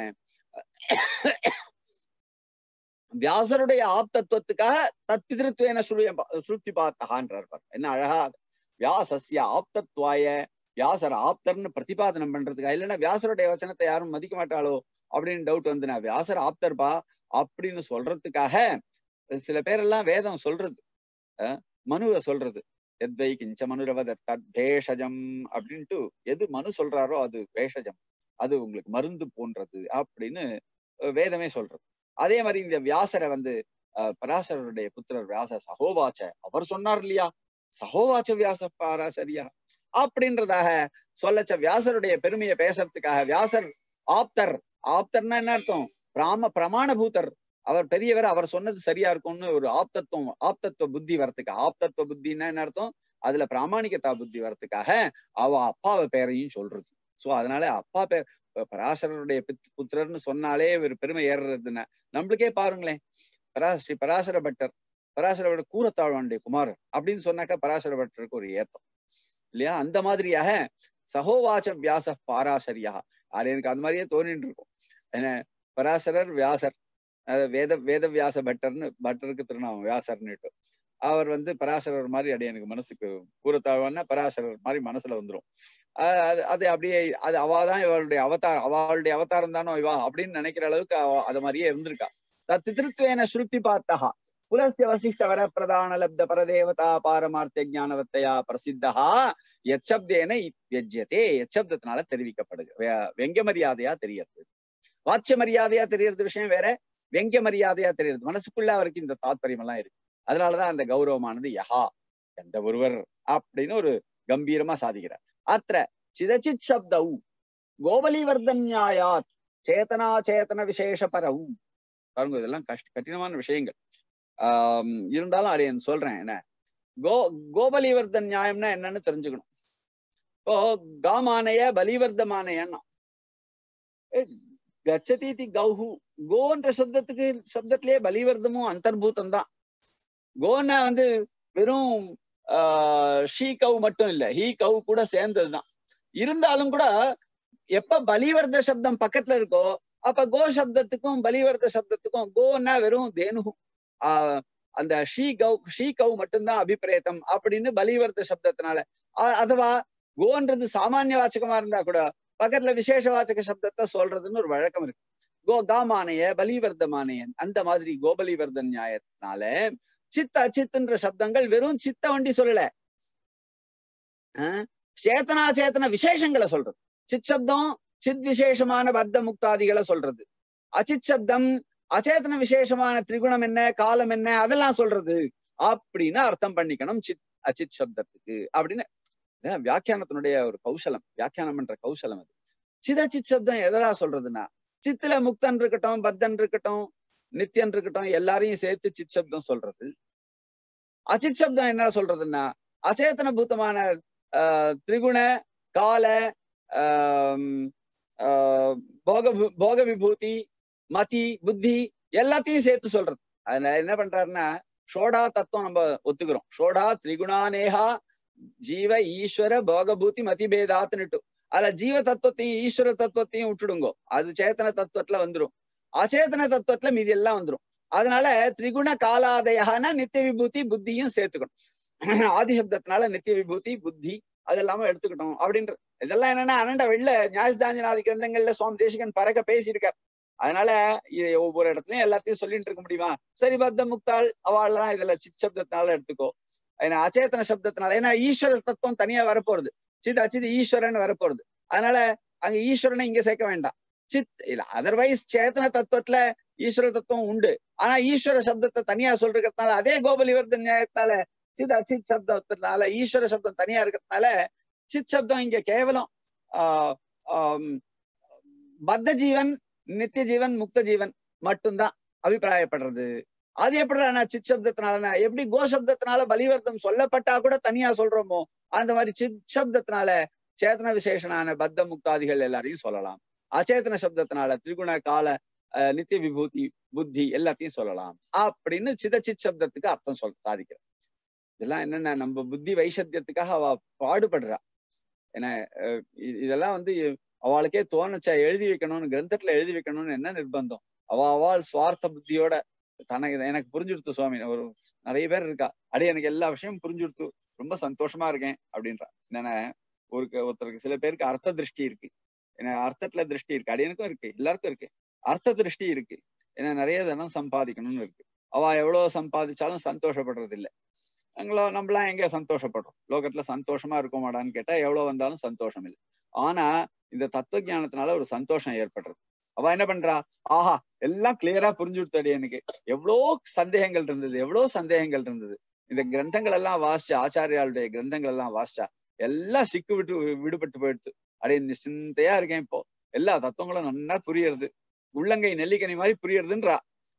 வியாசருடைய ஆப்தத்துவத்துக்காக தத்பிதிருத்துவேன சுழிய சுருத்தி பார்த்தகான்றார் என்ன அழகா வியாசஸ்ய ஆப்தத்வாய வியாசர் ஆப்தர்னு பிரதிபாதனம் பண்றதுக்காக இல்லைன்னா வியாசருடைய வச்சனத்தை யாரும் மதிக்க மாட்டாளோ அப்படின்னு டவுட் வந்து நான் வியாசர் ஆப்தர்பா அப்படின்னு சொல்றதுக்காக சில பேரெல்லாம் வேதம் சொல்றது மனுவை சொல்றது எத்வை கிஞ்ச மனுரவத தத் பேஷஜம் அப்படின்ட்டு எது மனு சொல்றாரோ அது பேஷஜம் அது உங்களுக்கு மருந்து போன்றது அப்படின்னு வேதமே சொல்றது அதே மாதிரி இந்த வியாசரை வந்து பராசரருடைய புத்திரர் வியாச சகோவாச்ச அவர் சொன்னார் இல்லையா சகோவாச்ச வியாச பராசரியா அப்படின்றதாக சொல்லச்ச வியாசருடைய பெருமையை பேசுறதுக்காக வியாசர் ஆப்தர் ஆப்தர்னா என்ன அர்த்தம் பிராம பிரமாணபூதர் அவர் பெரியவர் அவர் சொன்னது சரியா இருக்கும்னு ஒரு ஆப்தத்துவம் ஆப்தத்துவ புத்தி வரத்துக்கு ஆப்தத்துவ புத்தின்னா என்ன அர்த்தம் அதுல பிராமணிகத்தா புத்தி வரத்துக்காக அவ அப்பாவை பேரையும் சொல்றது சோ அதனால அப்பா பேர் இப்ப பராசரருடைய பித்- புத்திரர்னு சொன்னாலே ஒரு பெருமை ஏறுறதுன்னா நம்மளுக்கே பாருங்களேன் பரா ஸ்ரீ பராசர பட்டர் பராசர பட்டர் கூரத்தாழ்வானுடைய குமாரர் அப்படின்னு சொன்னாக்கா பராசர பட்டருக்கு ஒரு ஏத்தம் இல்லையா அந்த மாதிரியாக சகோவாச்ச வியாச பாராசரியா அது எனக்கு அந்த மாதிரியே தோணிட்டு இருக்கும் என்ன பராசரர் வியாசர் அஹ் வேத வேத வியாச பட்டர்னு பட்டருக்கு திருநாமம் வியாசர்னுட்டு அவர் வந்து பராசரர் மாதிரி அப்படியே எனக்கு மனசுக்கு கூறத்தாழ்வான்னா பராசரர் மாதிரி மனசுல வந்துரும் அஹ் அது அது அப்படியே அது அவாதான் இவளுடைய அவதாரம் அவளுடைய அவதாரம் தானோ இவா அப்படின்னு நினைக்கிற அளவுக்கு அவ அது மாதிரியே இருந்திருக்கா தத்திருத்வேன ஸ்ருதி பார்த்தா புலஸ்ய வசிஷ்ட வர பிரதான லப்த பரதேவதா பாரமார்த்திய ஞானவத்தையா பிரசித்தா எச்சப்தேன வியஜ்யதே எச்சப்தத்தினால தெரிவிக்கப்படுது வெ- வெங்க மரியாதையா தெரியறது வாட்சிய மரியாதையா தெரியறது விஷயம் வேற வெங்க மரியாதையா தெரியறது மனசுக்குள்ள அவருக்கு இந்த தாத்பரியம் எல்லாம் இருக்கு அதனாலதான் அந்த கௌரவமானது யஹா எந்த ஒருவர் அப்படின்னு ஒரு கம்பீரமா சாதிக்கிறார் அத்த சிதச்சித் சப்தௌ கோபலிவர்தன்யாயாத் சேதனா சேதன விசேஷ பரவு பாருங்க இதெல்லாம் கஷ்ட கடினமான விஷயங்கள் ஆஹ் இருந்தாலும் அடையன் சொல்றேன் என்ன கோ கோபலிவர்தன் நியாயம்னா என்னன்னு தெரிஞ்சுக்கணும் இப்போ காமானைய பலிவர்தமானையன்னா கச்சதீதி கௌஹு கோன்ற சப்தத்துக்கு சப்தத்திலேயே பலிவர்தமும் அந்தர்பூதம் தான் கோன்னா வந்து வெறும் ஆஹ் ஷீ கவ் மட்டும் இல்ல ஹீ கவ் கூட சேர்ந்ததுதான் இருந்தாலும் கூட எப்ப பலிவர்த சப்தம் பக்கத்துல இருக்கோ அப்ப கோ சப்தத்துக்கும் பலிவர்த சப்தத்துக்கும் கோன்னா வெறும் தேனு ஆஹ் அந்த ஷீ கவ் ஷீ கவ் மட்டும்தான் அபிப்பிரேத்தம் அப்படின்னு பலிவர்த்த சப்தத்தினால அ- அதுவா கோன்றது சாமானிய வாச்சகமா இருந்தா கூட பக்கத்துல விசேஷ வாச்சக சப்தத்தை சொல்றதுன்னு ஒரு வழக்கம் இருக்கு கோ காமானைய பலிவர்தமானையன் அந்த மாதிரி கோபலிவர்தன் நியாயத்தினால சித்த அச்சித்துன்ற சப்தங்கள் வெறும் சித்த வண்டி சொல்லல ஆஹ் சேத்தனா சேத்தன விசேஷங்களை சொல்றது சித் சப்தம் சித் விசேஷமான பத்த முக்தாதிகளை சொல்றது அச்சித் சப்தம் அச்சேதன விசேஷமான திரிகுணம் என்ன காலம் என்ன அதெல்லாம் சொல்றது அப்படின்னு அர்த்தம் பண்ணிக்கணும் சித் அச்சித் சப்தத்துக்கு அப்படின்னு இதான் வியாக்கியானத்தினுடைய ஒரு கௌசலம் வியாக்கியானம் பண்ற கௌசலம் அது சிதச்சித் சப்தம் எதரா சொல்றதுன்னா சித்துல முக்தன் இருக்கட்டும் பத்தன் இருக்கட்டும் நித்தியன் இருக்கட்டும் எல்லாரையும் சேர்த்து சித் சப்தம் சொல்றது அச்சித் சப்தம் என்ன சொல்றதுன்னா அச்சேதன பூத்தமான ஆஹ் திரிகுண கால ஆஹ் ஆஹ் போக வி- போக விபூதி மதி புத்தி எல்லாத்தையும் சேர்த்து சொல்றது அதுல என்ன பண்றாருன்னா ஷோடா தத்துவம் நம்ம ஒத்துக்கிறோம் ஷோடா திரிகுணானேகா ஜீவ ஈஸ்வர போகபூதி மதிபேதாத்துன்னுட்டு அதுல ஜீவ தத்துவத்தையும் ஈஸ்வர தத்துவத்தையும் விட்டுடுங்கோ அது சேத்தன தத்துவத்துல வந்துரும் அச்சேதன தத்துவத்துல மீதி எல்லாம் வந்துரும் அதனால திரிகுண காலாதயகான நித்திய விபூதி புத்தியும் சேர்த்துக்கணும் ஆதிசப்தத்தினால நித்திய விபூதி புத்தி அதெல்லாம எடுத்துக்கிட்டோம் அப்படின்ற இதெல்லாம் என்னன்னா அனண்ட வெள்ள ஞாயிதாஞ்சனாதி கிரந்தங்கள்ல சுவாமி தேசிகன் பறக்க பேசியிருக்கார் அதனால இது ஒவ்வொரு இடத்துலயும் எல்லாத்தையும் சொல்லிட்டு இருக்க முடியுமா சரி பத்த முக்தாள் அவள்லாம் இதுல சித் சப்தத்தினால எடுத்துக்கோ ஏன்னா அச்சேதன சப்தத்தினால ஏன்னா ஈஸ்வர தத்துவம் தனியா வரப்போறது சித் அச்சித் ஈஸ்வரன் வரப்போறது அதனால அங்க ஈஸ்வரனை இங்க சேர்க்க வேண்டாம் சித் இல்ல அதர்வைஸ் சேத்தன தத்துவத்துல ஈஸ்வர தத்துவம் உண்டு ஆனா ஈஸ்வர சப்தத்தை தனியா சொல்றதுனால அதே கோபலிவர்தன் நியாயத்தால சித் அச்சித் சப்தத்தினால ஈஸ்வர சப்தம் தனியா இருக்கிறதுனால சித் சப்தம் இங்க கேவலம் ஆஹ் ஆம், பத்த ஜீவன் நித்திய ஜீவன் முக்த ஜீவன் மட்டும்தான் அபிப்பிராயப்படுறது அது எப்படி நான் சித் சப்தத்தினால எப்படி கோ சப்தத்தினால பலிவர்த்தம் சொல்லப்பட்டா கூட தனியா சொல்றோமோ அந்த மாதிரி சித் சப்தத்தினால சேத்தன விசேஷனான பத்த முக்தாதிகள் எல்லாரையும் சொல்லலாம் அச்சேதன சப்தத்தினால திரிகுண கால அஹ், நித்திய விபூதி புத்தி எல்லாத்தையும் சொல்லலாம் அப்படின்னு சித சித் சப்தத்துக்கு அர்த்தம் சொல் சாதிக்கிறேன் இதெல்லாம் என்னன்னா நம்ம புத்தி வைசத்தியத்துக்காக அவ பாடுபடுறா ஏன்னா அஹ், இ- இதெல்லாம் வந்து அவளுக்கே தோணுச்சா எழுதி வைக்கணும்னு கிரந்தத்துல எழுதி வைக்கணும்னு என்ன நிர்பந்தம் அவ அவள் சுவார்த்த புத்தியோட தனக்கு எனக்கு புரிஞ்சுடுத்து சுவாமி ஒரு நிறைய பேர் இருக்கா அடே எனக்கு எல்லா விஷயமும் புரிஞ்சுடுத்து ரொம்ப சந்தோஷமா இருக்கேன் அப்படின்றா என்னன்னா ஒரு ஒருத்தருக்கு சில பேருக்கு அர்த்த திருஷ்டி இருக்கு ஏன்னா அர்த்தத்துல திருஷ்டி இருக்கு அடியனுக்கும் இருக்கு எல்லாருக்கும் இருக்கு அர்த்த திருஷ்டி இருக்கு ஏன்னா நிறைய தனம் சம்பாதிக்கணும்னு இருக்கு அவ எவ்வளவு சம்பாதிச்சாலும் சந்தோஷப்படுறது இல்ல எங்களோ நம்மளாம் எங்க சந்தோஷப்படுறோம் லோகத்துல சந்தோஷமா இருக்கோமாடான்னு கேட்டா எவ்வளவு வந்தாலும் சந்தோஷம் இல்லை ஆனா இந்த தத்துவ ஞானத்தினால ஒரு சந்தோஷம் ஏற்படுறது அவ என்ன பண்றா ஆஹா எல்லாம் கிளியரா புரிஞ்சுடுத்தடி எனக்கு எவ்வளோ சந்தேகங்கள் இருந்தது எவ்வளோ சந்தேகங்கள் இருந்தது இந்த கிரந்தங்கள் எல்லாம் வாசிச்சா ஆச்சாரியாளுடைய கிரந்தங்கள் எல்லாம் வாசிச்சா எல்லாம் சிக்கு விட்டு விடுபட்டு போயிடுது அப்படியே நிச்சிந்தையா இருக்கேன் இப்போ எல்லா தத்துவங்களும் நல்லா புரியறது உள்ளங்கை நெல்லிக்கனி மாதிரி புரியறதுன்றா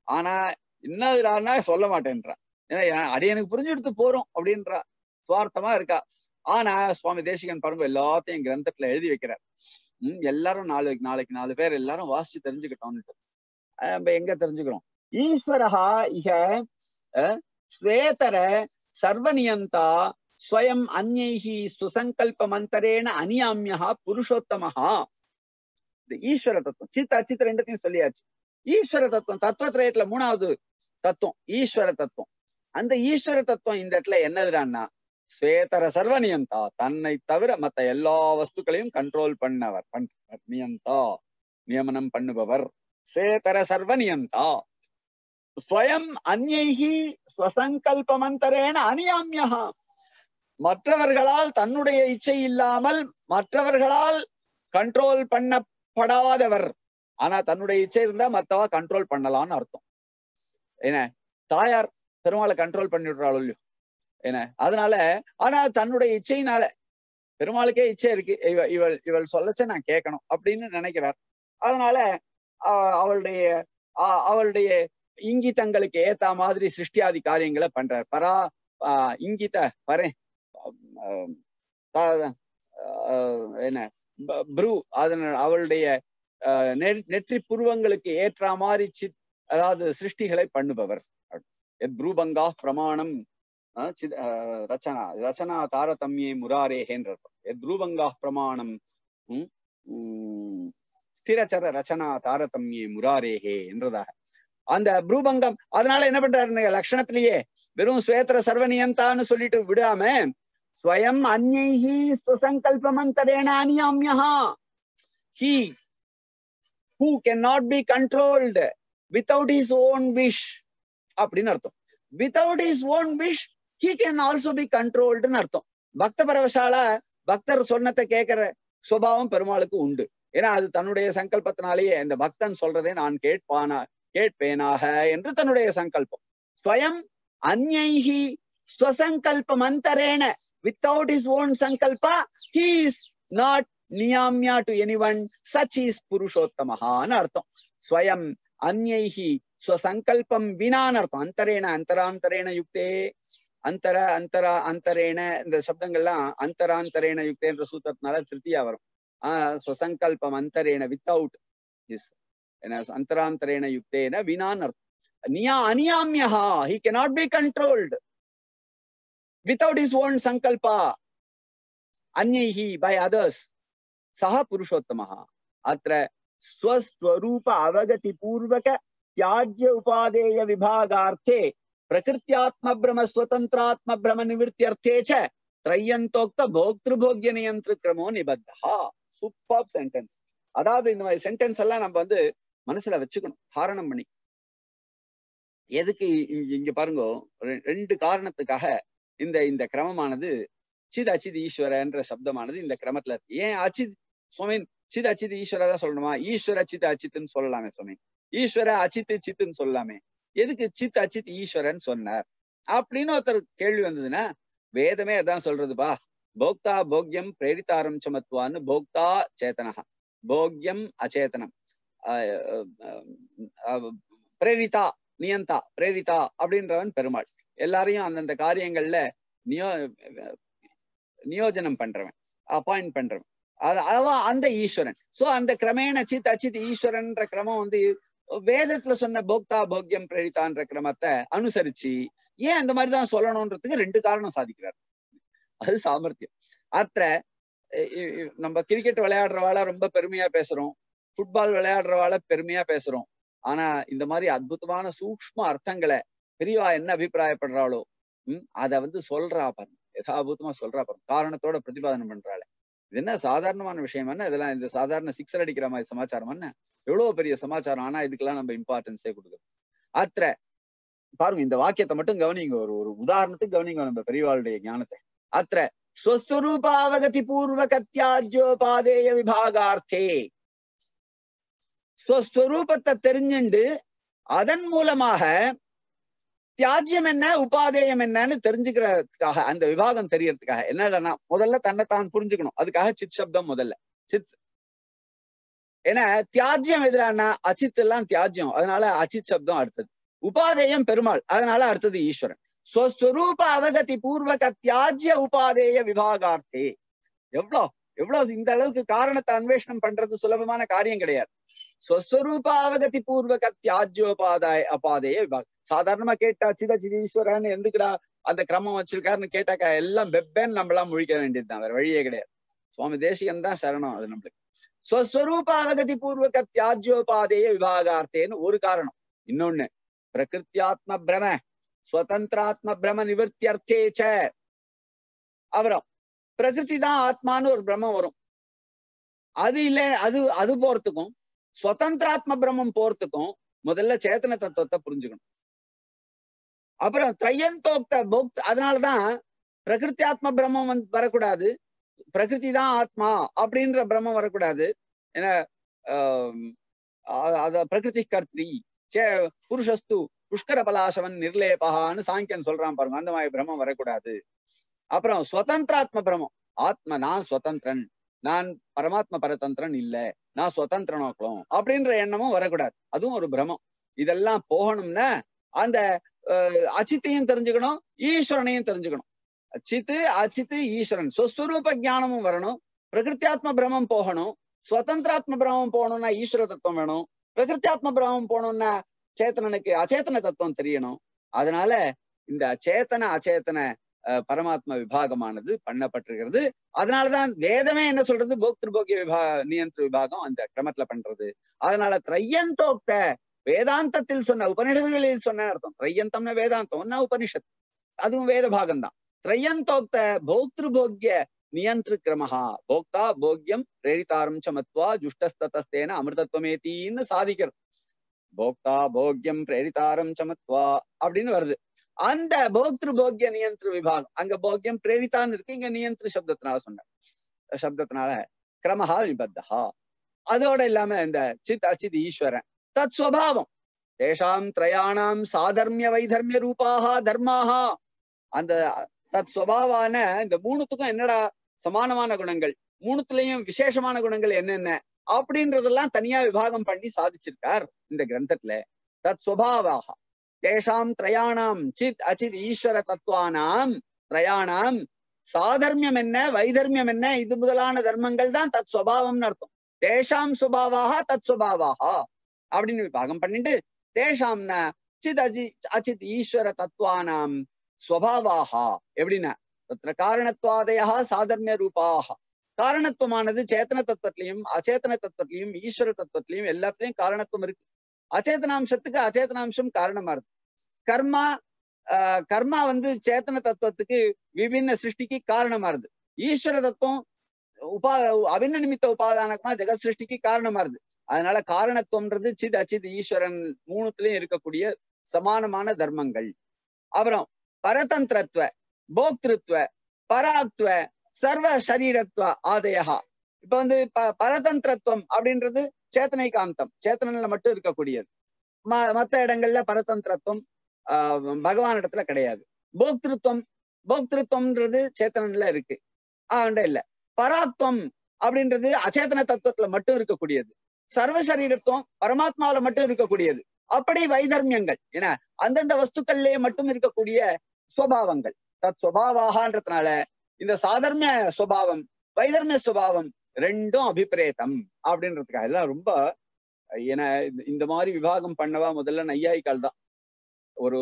ஆனா என்னதுடான்னா சொல்ல மாட்டேன்றா ஏன்னா என் அடியனுக்கு புரிஞ்சு எடுத்து போறோம் அப்படின்றா சுவார்த்தமா இருக்கா ஆனா சுவாமி தேசிகன் பாருங்க எல்லாத்தையும் கிரந்தத்துல எழுதி வைக்கிறார் உம் எல்லாரும் நாளைக்கு நாளைக்கு நாலு பேர் எல்லாரும் வாசிச்சு தெரிஞ்சுக்கிட்டோம்னுட்டு அஹ் நம்ம எங்க தெரிஞ்சுக்கிறோம் ஈஸ்வரஹா இக அஹ், ஸ்வேதர சர்வநியந்தா ஸ்வயம் அந்நைஹி சுசங்கல்ப மந்தரேன அனியாமியா புருஷோத்தமஹா இந்த ஈஸ்வர தத்துவம் சித்த அச்சித்த ரெண்டுத்தையும் சொல்லியாச்சு ஈஸ்வர தத்துவம் தத்துவத்திரயத்துல மூணாவது தத்துவம் ஈஸ்வர தத்துவம் அந்த ஈஸ்வர தத்துவம் இந்த இடத்துல என்னதுடான்னா ஸ்வேதர சர்வநியந்தா தன்னை தவிர மத்த எல்லா வஸ்துக்களையும் கண்ட்ரோல் பண்ணவர் பண்றவர் நியந்தா நியமனம் பண்ணுபவர் ஸ்வேதர சர்வநியந்தா ஸ்வயம் அந்நைஹி ஸ்வசங்கல்பமந்தரேன அனியாமியா மற்றவர்களால் தன்னுடைய இச்சை இல்லாமல் மற்றவர்களால் கண்ட்ரோல் பண்ணப்படாதவர் ஆனா தன்னுடைய இச்சை இருந்தா மத்தவா கண்ட்ரோல் பண்ணலாம்னு அர்த்தம் என்ன தாயார் பெருமாளை கண்ட்ரோல் பண்ணி விடுறாள் இல்லையோ என்ன அதனால ஆனா தன்னுடைய இச்சையினால பெருமாளுக்கே இச்சை இருக்கு இவ இவள் இவள் சொல்லச்ச நான் கேட்கணும் அப்படின்னு நினைக்கிறார் அதனால ஆஹ் அவளுடைய ஆஹ் அவளுடைய இங்கிதங்களுக்கு ஏத்த மாதிரி சிருஷ்டியாதி காரியங்களை பண்றார் பரா ஆஹ் இங்கித பரே ஆஹ் ஆஹ் ஆஹ் என்ன ப- ப்ரூ அதன அவளுடைய ஆஹ் நெ- நெற்றி புருவங்களுக்கு ஏற்ற மாதிரி சித் அதாவது சிருஷ்டிகளை பண்ணுபவர் எத் ப்ரூபங்கா பிரமாணம் ஆஹ் சித்- ஆஹ் ரச்சனா ரச்சனா தாரதமியே முராரேகேன்ற எத் ப்ரூபங்கா பிரமாணம் உம் உம் ஸ்திரச்சர ரச்சனா தாரதமியே முராரேகே என்றதாக அந்த ப்ரூபங்கம் அதனால என்ன பண்றாரு லட்சணத்திலேயே வெறும் ஸ்வேத்திர சர்வனியந்தான்னு சொல்லிட்டு விடாம ஸ்வயம் அந்நைஹி சுசங்கல்பமந்தரேன அனியாமியா he who can not be controlled without his own wish அப்படின்னு அர்த்தம் without his own wish he can also be கண்ட்ரோல்டுன்னு அர்த்தம் பக்த பரவசால பக்தர் சொன்னதை கேட்கிற சுபாவம் பெருமாளுக்கு உண்டு ஏன்னா அது தன்னுடைய சங்கல்பத்தினாலேயே இந்த பக்தன் சொல்றதை நான் கேட்பானா கேட்பேனாக என்று தன்னுடைய சங்கல்பம் ஸ்வயம் அந்நைஹி ஸ்வசங்கல்பம் அந்தரேன வித்தவுட் இஸ் ஓன் சங்கல்பா ஹி இஸ் நாட் நியாமியா டு எனிவன் சச் இஸ் புருஷோத்தமஹான்னு அர்த்தம் ஸ்வயம் அந்நைஹி ஸ்வசங்கல்பம் வினான்னு அர்த்தம் அந்தரேன அந்தராந்தரேன யுக்தே அந்தர அந்தரா அந்தரேன இந்த சப்தங்கள்லாம் அந்தராந்தரேன யுக்தே என்ற சூத்திரத்தினால திருப்தியா வரும் ஆஹ் ஸ்வசங்கல்பம் அந்தரேன வித்தவுட் இஸ் என்ன அந்தராந்தரேன யுக்தேன வினான்னு அர்த்தம் நியா அனியாமியா he cannot be controlled without his own sankalpa अन्यैः by others सः पुरुषोत्तमः अत्र स्वस्वरूप अवगति पूर्वक त्याज्य उपादेय विभागार्थे प्रकृत्यात्मभ्रम स्वतन्त्रात्मभ्रम निवृत्त्यर्थे च त्रय्यन्तोक्त भोक्तृभोग्य नियंत्र क्रमो निबத்தா சூப்பர் சென்டென்ஸ் அதாவது இந்த மாதிரி சென்டென்ஸ் எல்லாம் நம்ம வந்து மனசுல வச்சுக்கணும் காரணம் பண்ணி எதுக்கு இ- இங்க பாருங்க ரெ- ரெண்டு காரணத்துக்காக இந்த இந்த கிரமமானது சித் அச்சித் ஈஸ்வரன்ற சப்தமானது இந்த கிரமத்துல இருக்கு ஏன் அச்சித் சுவாமி சித் அச்சித் ஈஸ்வர தான் சொல்லணுமா ஈஸ்வர சித் அச்சித்னு சொல்லலாமே சுவாமி ஈஸ்வர அச்சித் சித்துன்னு சொல்லலாமே எதுக்கு சித் அச்சித் ஈஸ்வரன் சொன்னார் அப்படின்னு ஒருத்தர் கேள்வி வந்ததுன்னா வேதமே அதான் சொல்றதுப்பா போக்தா போக்யம் பிரேரிதாரம் சமத்துவான்னு போக்தா சேத்தனஹா போக்யம் அச்சேதனம் ஆஹ் ஆஹ் ஆஹ் பிரேரிதா நியந்தா பிரேரிதா அப்படின்றவன் பெருமாள் எல்லாரையும் அந்தந்த காரியங்கள்ல நியோ நியோஜனம் பண்றவன் அப்பாயிண்ட் பண்றவன் அது அவன் அந்த ஈஸ்வரன் சோ அந்த கிரமேண சித் அச்சித் ஈஸ்வரன்ற கிரமம் வந்து வேதத்துல சொன்ன போக்தா போக்யம் பிரேரிதான்ற கிரமத்தை அனுசரிச்சு ஏன் அந்த மாதிரிதான் சொல்லணும்ன்றதுக்கு ரெண்டு காரணம் சாதிக்கிறார் அது சாமர்த்தியம் அத்த நம்ம கிரிக்கெட் விளையாடுறவாள ரொம்ப பெருமையா பேசுறோம் ஃபுட்பால் விளையாடுறவாள பெருமையா பேசுறோம் ஆனா இந்த மாதிரி அற்புதமான சூக்ஷ்ம அர்த்தங்களை பெரியவா என்ன அபிப்பிராயப்படுறாளோ உம் அத வந்து சொல்றா பாருங்க யதாபூதமா சொல்றா பாருங்க காரணத்தோட பிரதிபாதனம் பண்றாள் இது என்ன சாதாரணமான விஷயம் என்ன இதெல்லாம் இந்த சாதாரண சிக்ஸர் அடிக்கிற மாதிரி சமாச்சாரம் என்ன எவ்வளவு பெரிய சமாச்சாரம் ஆனா இதுக்கெல்லாம் நம்ம இம்பார்ட்டன்ஸே கொடுக்குறோம் அத்த பாருங்க இந்த வாக்கியத்தை மட்டும் கவனிங்க ஒரு ஒரு உதாரணத்துக்கு கவனிங்க நம்ம பெரியவாளுடைய ஞானத்தை அத்த ஸ்வஸ்வரூபாவகதி பூர்வக தியாஜ்யோபாதேய விபாகார்த்தே ஸ்வஸ்வரூபத்தை தெரிஞ்சுண்டு அதன் மூலமாக தியாஜ்யம் என்ன உபாதேயம் என்னன்னு தெரிஞ்சுக்கிறதுக்காக அந்த விபாகம் தெரியறதுக்காக என்னடனா முதல்ல தன்னைத்தான் புரிஞ்சுக்கணும் அதுக்காக சித் சப்தம் முதல்ல சித் ஏன்னா தியாஜ்யம் எதிரானா அச்சித் எல்லாம் தியாஜ்யம் அதனால அச்சித் சப்தம் அடுத்தது உபாதேயம் பெருமாள் அதனால அடுத்தது ஈஸ்வரன் ஸ்வஸ்வரூப அவகதி பூர்வக தியாஜ்ய உபாதேய விபாகார்த்தே எவ்வளோ எவ்வளவு இந்த அளவுக்கு காரணத்தை அன்வேஷனம் பண்றது சுலபமான காரியம் கிடையாது ஸ்வஸ்வரூப அவகதி பூர்வக தியாஜ்யோபாதாய அபாதேய விபாகம் சாதாரணமா கேட்டா சித சிதீஸ்வரன் எந்துக்குடா அந்த கிரமம் வச்சிருக்காருன்னு கேட்டாக்கா எல்லாம் வெப்பேன்னு நம்மளாம் முழிக்க வேண்டியதுதான் வேற வழியே கிடையாது சுவாமி தேசிகன் தான் சரணம் அது நம்மளுக்கு ஸ்வஸ்வரூப அவகதி பூர்வக தியாஜ்யோபாதேய விபாகார்த்தேன்னு ஒரு காரணம் இன்னொன்னு பிரகிருத்தியாத்ம பிரம ஸ்வதந்திராத்ம பிரம நிவர்த்தியர்த்தேச்ச அப்புறம் பிரகிருதி தான் ஆத்மான்னு ஒரு பிரம்மம் வரும் அது இல்ல அது அது போறதுக்கும் ஸ்வதந்திராத்ம பிரம்மம் போறதுக்கும் முதல்ல சேத்தன தத்துவத்தை புரிஞ்சுக்கணும் அப்புறம் திரையந்தோக்த போக்த அதனாலதான் பிரகிருதி ஆத்ம பிரம்மம் வந்து வரக்கூடாது பிரகிருதி தான் ஆத்மா அப்படின்ற பிரம்மம் வரக்கூடாது ஏன்னா அத பிரகிருதி கர்த்ரி சே புருஷஸ்து புஷ்கர பலாசவன் நிர்லேபகான்னு சாங்கியன் சொல்றான் பாருங்க அந்த மாதிரி பிரம்மம் வரக்கூடாது அப்புறம் ஸ்வதந்திராத்ம பிரம்மம் ஆத்ம நான் ஸ்வதந்திரன் நான் பரமாத்ம பரதந்திரன் இல்ல நான் சுதந்திர நோக்கம் அப்படின்ற எண்ணமும் வரக்கூடாது அதுவும் ஒரு பிரமம் இதெல்லாம் போகணும்னா அந்த அச்சித்தையும் தெரிஞ்சுக்கணும் ஈஸ்வரனையும் தெரிஞ்சுக்கணும் அச்சித்து அச்சித்து ஈஸ்வரன் சொஸ்வரூப ஜானமும் வரணும் பிரகிருத்தியாத்ம பிரமம் போகணும் சுதந்திராத்ம பிரமம் போகணும்னா ஈஸ்வர தத்துவம் வேணும் பிரகிருத்தியாத்ம பிரமம் போகணும்னா சேத்தனனுக்கு அச்சேதன தத்துவம் தெரியணும் அதனால இந்த அச்சேதன அச்சேதன பரமாத்ம விபாகமானது பண்ணப்பட்டிருக்கிறது அதனாலதான் வேதமே என்ன சொல்றது போக்திரு போக்கிய விபா நியந்திர விபாகம் அந்த கிரமத்துல பண்றது அதனால திரையந்தோக்த வேதாந்தத்தில் சொன்ன உபனிஷத்துகளில் சொன்ன அர்த்தம் திரையந்தம்னா வேதாந்தம்னா உபனிஷத் அதுவும் வேத பாகம் தான் திரையந்தோக்த போக்திரு போக்கிய நியந்திர கிரமஹா போக்தா போக்யம் பிரேரிதாரம் சமத்வா ஜுஷ்டஸ்தத்தஸ்தேன அமிர்தத்வமேத்தின்னு சாதிக்கிறது போக்தா போக்யம் பிரேரிதாரம் சமத்வா அப்படின்னு வருது அந்த போக்திரு போக்கிய நியந்திர விபாகம் அங்க போக்கியம் பிரேரிதான்னு இருக்கு இங்க நியந்திர சப்தத்தினால சொன்ன சப்தத்தினால கிரமஹா நிபத்தஹா அதோட இல்லாம இந்த சித் அச்சித் ஈஸ்வரன் தத் ஸ்வபாவம் தேஷாம் திரயாணாம் சாதர்மிய வைதர்மிய ரூபாக தர்மாகா அந்த தத் ஸ்வபாவான இந்த மூணுத்துக்கும் என்னடா சமானமான குணங்கள் மூணுத்துலயும் விசேஷமான குணங்கள் என்னென்ன அப்படின்றதெல்லாம் தனியா விபாகம் பண்ணி சாதிச்சிருக்கார் இந்த கிரந்தத்துல தத் ஸ்வபாவாக தேஷாம் திரயாணாம் சித் அச்சித் ஈஸ்வர தத்துவானாம் திரயாணாம் சாதர்மியம் என்ன வைதர்மியம் என்ன இது முதலான தர்மங்கள் தான் தத் சுவாவம்னு அர்த்தம் தேஷாம் சுபாவாக தத் சுபாவாக அப்படின்னு விபாகம் பண்ணிட்டு தேஷாம்னா சித் அஜி அச்சித் ஈஸ்வர தத்துவானாம் ஸ்வபாவாக எப்படின்னா தத்திர காரணத்வாதயா சாதர்மிய ரூபாக காரணத்துவமானது சேத்தன தத்துவத்திலையும் அச்சேதன தத்துவத்திலையும் ஈஸ்வர தத்துவத்திலையும் எல்லாத்துலயும் காரணத்துவம் இருக்கு அச்சேதனாம்சத்துக்கு அச்சேதனாம்சம் காரணமா இருக்கு கர்மா ஆஹ் கர்மா வந்து சேத்தன தத்துவத்துக்கு விபின்ன சிருஷ்டிக்கு காரணமா இருக்கு ஈஸ்வர தத்துவம் உபா அபின்ன நிமித்த உபாதானமா ஜெகத் சிருஷ்டிக்கு காரணமா இருக்கு அதனால காரணத்துவம்ன்றது சித் அச்சித் ஈஸ்வரன் மூணுத்துலயும் இருக்கக்கூடிய சமானமான தர்மங்கள் அப்புறம் பரதந்திரத்துவ போக்திருத்துவ பராக்துவ சர்வ சரீரத்துவ ஆதயா இப்ப வந்து ப பரதந்திரத்துவம் அப்படின்றது சேத்தனை காந்தம் சேத்தனில மட்டும் இருக்கக்கூடியது ம மத்த இடங்கள்ல பரதந்திரத்துவம் ஆஹ் பகவான் இடத்துல கிடையாது போக்திருத்துவம் போக்திருத்துவம்ன்றது சேத்தனன்ல இருக்கு ஆண்ட இல்ல பராத்வம் அப்படின்றது அச்சேதன தத்துவத்துல மட்டும் இருக்கக்கூடியது சர்வ சரீரத்துவம் பரமாத்மாவில மட்டும் இருக்கக்கூடியது அப்படி வைதர்மியங்கள் ஏன்னா அந்தந்த வஸ்துக்கள்லயே மட்டும் இருக்கக்கூடிய சுவாவங்கள் தத் சுவாவாகன்றதுனால இந்த சாதர்மிய சுவாவம் வைதர்மிய சுவாவம் ரெண்டும் அபிப்பிரேதம் அப்படின்றதுக்காக எல்லாம் ரொம்ப ஏன்னா இந்த மாதிரி விவாகம் பண்ணவா முதல்ல நையாயிக்கால் தான் ஒரு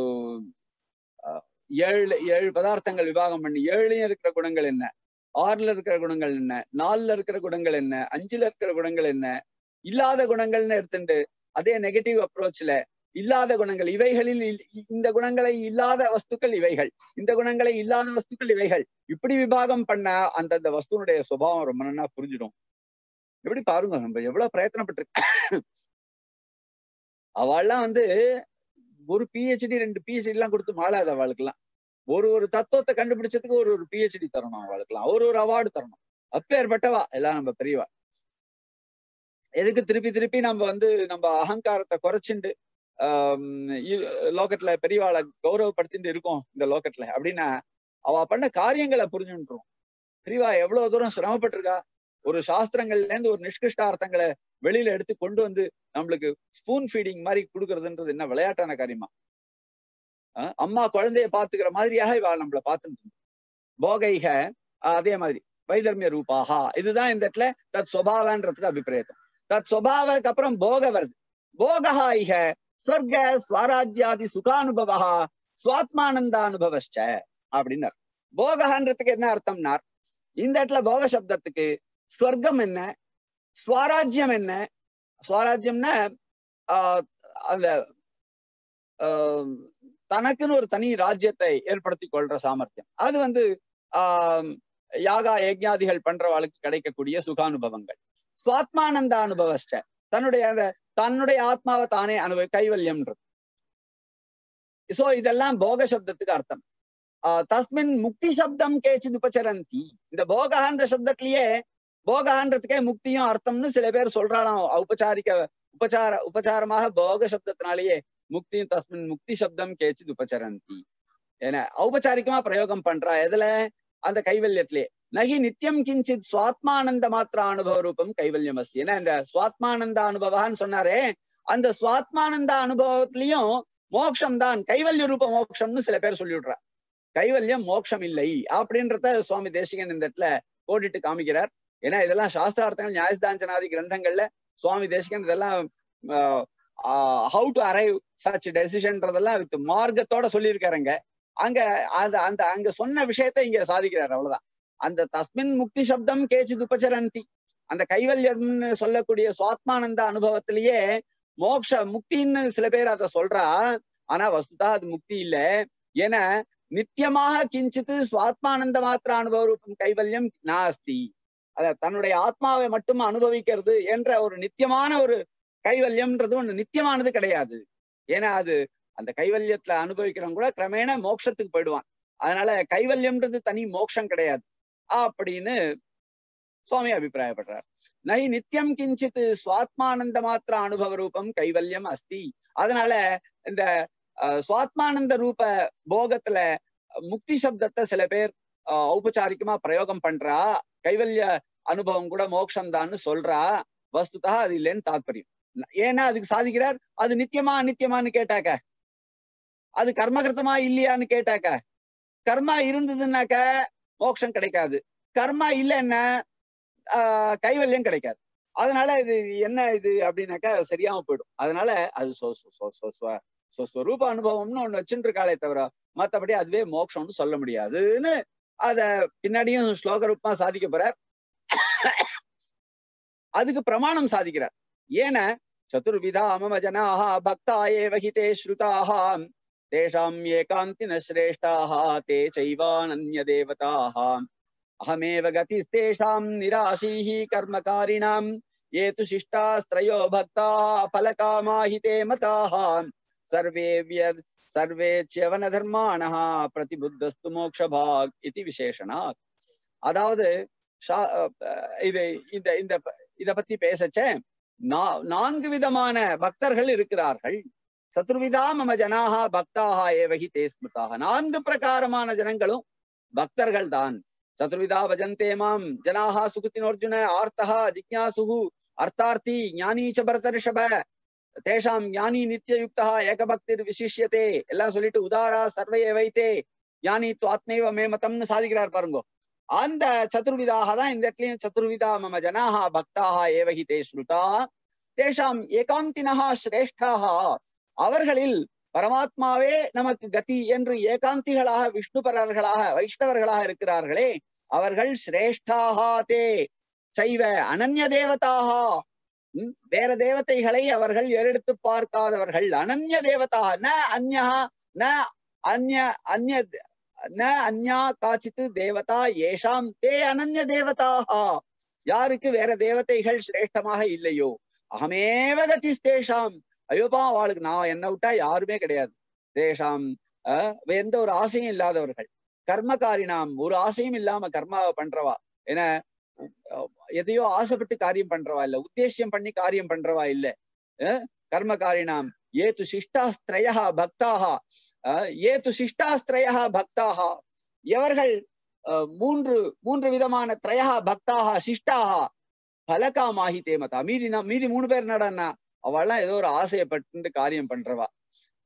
ஏழு ஏழு பதார்த்தங்கள் விவாகம் பண்ணி ஏழுலயும் இருக்கிற குணங்கள் என்ன ஆறுல இருக்கிற குணங்கள் என்ன நாலுல இருக்கிற குணங்கள் என்ன அஞ்சுல இருக்கிற குணங்கள் என்ன இல்லாத குணங்கள்னு எடுத்துட்டு அதே நெகட்டிவ் அப்ரோச்ல இல்லாத குணங்கள் இவைகளில் இந்த குணங்களை இல்லாத வஸ்துக்கள் இவைகள் இந்த குணங்களை இல்லாத வஸ்துக்கள் இவைகள் இப்படி விபாகம் பண்ண அந்தந்த வஸ்துனுடைய சுபாவம் ரொம்ப நல்லா புரிஞ்சிடும் எப்படி பாருங்க நம்ம எவ்வளவு பிரயத்தனப்பட்டிருக்கு அவள்லாம் வந்து ஒரு பிஹெச்டி ரெண்டு பிஹெச்டி எல்லாம் கொடுத்து மாளாது அவளுக்கெல்லாம் ஒரு ஒரு தத்துவத்தை கண்டுபிடிச்சதுக்கு ஒரு ஒரு பிஹெச்டி தரணும் அவளுக்கெல்லாம் ஒரு ஒரு அவார்டு தரணும் அப்பேற்பட்டவா எல்லாம் நம்ம பெரியவா எதுக்கு திருப்பி திருப்பி நம்ம வந்து நம்ம அகங்காரத்தை குறைச்சிண்டு ஆஹ் லோகத்துல பெரியவாளை கௌரவப்படுத்திட்டு இருக்கோம் இந்த லோகத்துல அப்படின்னா அவ பண்ண காரியங்களை புரிஞ்சுன்றோம் பெரியவா எவ்வளவு தூரம் சிரமப்பட்டிருக்கா ஒரு சாஸ்திரங்கள்ல இருந்து ஒரு நிஷ்கிருஷ்ட அர்த்தங்களை வெளியில எடுத்து கொண்டு வந்து நம்மளுக்கு ஸ்பூன் ஃபீடிங் மாதிரி கொடுக்கறதுன்றது என்ன விளையாட்டான காரியமா அஹ் அம்மா குழந்தைய பாத்துக்கிற மாதிரியாக இவ நம்மள பார்த்துட்டு இருந்தா. போகைக அஹ் அதே மாதிரி வைதர்மிய ரூபாகா இதுதான் இந்த இடத்துல தத் சுவாவன்றதுக்கு அபிப்பிரேதம் தத் சுவாவுக்கு அப்புறம் போக வருது போகஹா இக ஸ்வர்க ஸ்வராஜ்யாதி சுகானுபவா சுவாத்மானந்தானுபவச்ச அப்படின்னார் போகஹன்றதுக்கு என்ன அர்த்தம்னார் இந்த இடத்துல போக சப்தத்துக்கு ஸ்வர்க்கம் என்ன ஸ்வராஜ்யம் என்ன ஸ்வராஜ்யம்னா ஆஹ் அந்த ஆஹ் தனக்குன்னு ஒரு தனி ராஜ்யத்தை ஏற்படுத்தி கொள்ற சாமர்த்தியம் அது வந்து ஆஹ் யாகா யஜ்ஞாதிகள் பண்றவாளுக்கு கிடைக்கக்கூடிய சுகானுபவங்கள் சுவாத்மானந்த அனுபவஸ்ட தன்னுடைய அந்த தன்னுடைய ஆத்மாவை தானே அனுபவ கைவல்யம்ன்றது சோ இதெல்லாம் போக சப்தத்துக்கு அர்த்தம் ஆஹ் தஸ்மின் முக்தி சப்தம் கேச்சித் உபச்சரந்தி இந்த போகன்ற சப்தத்திலேயே போகன்றதுக்கே முக்தியும் அர்த்தம்னு சில பேர் சொல்றாளாம் உபச்சாரிக்க உபச்சார உபச்சாரமாக போக சப்தத்தினாலேயே முக்தியும் தஸ்மின் முக்தி சப்தம் கேச்சித் உபச்சரந்தி ஏன்னா ஔபச்சாரிகமா பிரயோகம் பண்றா எதுல அந்த கைவல்யத்திலே நகி நித்தியம் கிஞ்சித் சுவாத்மானந்த மாத்திர அனுபவ ரூபம் கைவல்யம் அஸ்தி ஏன்னா இந்த சுவாத்மானந்த அனுபவான்னு சொன்னாரே அந்த சுவாத்மானந்த அனுபவத்திலையும் மோட்சம் தான் கைவல்ய ரூப மோட்சம்னு சில பேர் சொல்லிவிடுறா கைவல்யம் மோட்சம் இல்லை அப்படின்றத சுவாமி தேசிகன் இந்த இடத்துல போட்டுட்டு காமிக்கிறார் ஏன்னா இதெல்லாம் சாஸ்திரார்த்தங்கள் நியாயஸ்தாஞ்சனாதி கிரந்தங்கள்ல சுவாமி தேசிகன் இதெல்லாம் ஹவு டு அரைவ் சச் டெசிஷன்றதெல்லாம் வித் மார்க்கத்தோட சொல்லியிருக்காருங்க அங்க அந்த அந்த அங்க சொன்ன விஷயத்தை இங்க சாதிக்கிறார் அவ்வளவுதான் அந்த தஸ்மின் முக்தி சப்தம் கேச்சித் உபச்சரந்தி அந்த கைவல்யம்னு சொல்லக்கூடிய சுவாத்மானந்த அனுபவத்திலேயே மோக்ஷ முக்தின்னு சில பேர் அதை சொல்றா ஆனா வஸ்துதா அது முக்தி இல்ல ஏன்னா நித்தியமாக கிஞ்சித்து சுவாத்மானந்த மாத்திர அனுபவ ரூபம் கைவல்யம் நாஸ்தி அத தன்னுடைய ஆத்மாவை மட்டும் அனுபவிக்கிறது என்ற ஒரு நித்தியமான ஒரு கைவல்யம்ன்றது ஒண்ணு நித்தியமானது கிடையாது ஏன்னா அது அந்த கைவல்யத்துல அனுபவிக்கிறவங்க கூட கிரமேண மோட்சத்துக்கு போயிடுவான் அதனால கைவல்யம்ன்றது தனி மோட்சம் கிடையாது அப்படின்னு சுவாமி அபிப்பிராயப்படுறார் நை நித்தியம் கிஞ்சித் சுவாத்மானந்த மாத்திர அனுபவ ரூபம் கைவல்யம் அஸ்தி அதனால இந்த சுவாத்மானந்த ரூப போகத்துல முக்தி சப்தத்தை சில பேர் ஔபச்சாரிகமா பிரயோகம் பண்றா கைவல்ய அனுபவம் கூட மோட்சம் தான்னு சொல்றா வஸ்துதா அது இல்லைன்னு தாத்பரியம் ஏன்னா அதுக்கு சாதிக்கிறார் அது நித்தியமா அநித்தியமான்னு கேட்டாக்க அது கர்மகிருத்தமா இல்லையான்னு கேட்டாக்க கர்மா இருந்ததுன்னாக்க மோட்சம் கிடைக்காது கர்மா இல்லைன்னா ஆஹ் கைவல்யம் கிடைக்காது அதனால இது என்ன இது அப்படின்னாக்கா சரியாம போயிடும் அதனால அது ஸ்வரூப அனுபவம்னு ஒண்ணு வச்சுட்டு இருக்காளே தவிர மத்தபடி அதுவே மோட்சம்னு சொல்ல முடியாதுன்னு அத பின்னாடியும் ஸ்லோக ரூபமா சாதிக்க போறார் அதுக்கு பிரமாணம் சாதிக்கிறார் ஏன சதுர்விதா மம ஜனாக பக்தா ஏவ ஹிதே ஸ்ருதாக தேஷாம் ஏகாந்தின சிரேஷ்டாக தே சைவானன்ய தேவதாக அகமேவ கதிஸ்தேஷாம் நிராசீஹி கர்மகாரிணாம் ये तु शिष्टास्त्रयो भक्ता फलकामाहिते मताः सर्वे व्यद् सर्वे च्यवनधर्माणः प्रतिबुद्धस्तु மோக்ஷபாக் இது விசேஷனாத் அதாவது இது இந்த இந்த இத பத்தி பேசச்ச நான்கு விதமான பக்தர்கள் இருக்கிறார்கள் சதுர்விதா மம ஜனாக பக்தாக ஏவகி தே ஸ்மிருதாக நான்கு பிரகாரமான ஜனங்களும் பக்தர்கள் தான் சதுர்விதா பஜந்தே மாம் ஜனாக சுகுத்தினோர்ஜுன ஆர்த்தா ஜிக்யாசுகு அர்த்தார்த்தி ஞானி ச பரதர்ஷப தேஷாம் ஞானி நித்தியயுக்தா ஏகபக்திர் விசிஷ்யத்தே எல்லாம் சொல்லிட்டு உதாரா சர்வைய வைத்தே ஞானி துவாத்மேவ மே மதம்னு சாதிக்கிறார் பாருங்க அந்த சதுர்விதாக தான் இந்த இடத்துலயும் சதுர்விதா மம ஜனாக பக்தாக ஏவகி தே ஸ்ருதா தேஷாம் ஏகாந்தினஹா சிரேஷ்டாக அவர்களில் பரமாத்மாவே நமக்கு கதி என்று ஏகாந்திகளாக விஷ்ணுபரர்களாக வைஷ்ணவர்களாக இருக்கிறார்களே அவர்கள் சிரேஷ்டாக தே சைவ அனன்ய தேவதாக வேற தேவதைகளை அவர்கள் ஏறெடுத்து பார்க்காதவர்கள் அனன்ய தேவதா ந அந்யா ந அந்ய அந்ய ந அந்யா காச்சித்து தேவதா ஏஷாம் தே அனன்ய தேவதாக யாருக்கு வேற தேவதைகள் சிரேஷ்டமாக இல்லையோ அகமேவ கதிஸ்தேஷாம் ஐயோப்பா அவளுக்கு நான் என்ன விட்டா யாருமே கிடையாது தேஷாம் எந்த ஒரு ஆசையும் இல்லாதவர்கள் கர்மகாரினாம் ஒரு ஆசையும் இல்லாம கர்மாவை பண்றவா ஏன்னா எதையோ ஆசைப்பட்டு காரியம் பண்றவா இல்ல உத்தேசியம் பண்ணி காரியம் பண்றவா இல்ல கர்மகாரினாம் ஏது சிஷ்டாஸ்திரயா பக்தாக ஏது சிஷ்டாஸ்திரயா பக்தாக எவர்கள் மூன்று மூன்று விதமான திரயா பக்தாக சிஷ்டாக பலகாமாகி தேமதா மீதி மீதி மூணு பேர் நடன்னா அவள்லாம் ஏதோ ஒரு ஆசையப்பட்டு காரியம் பண்றவா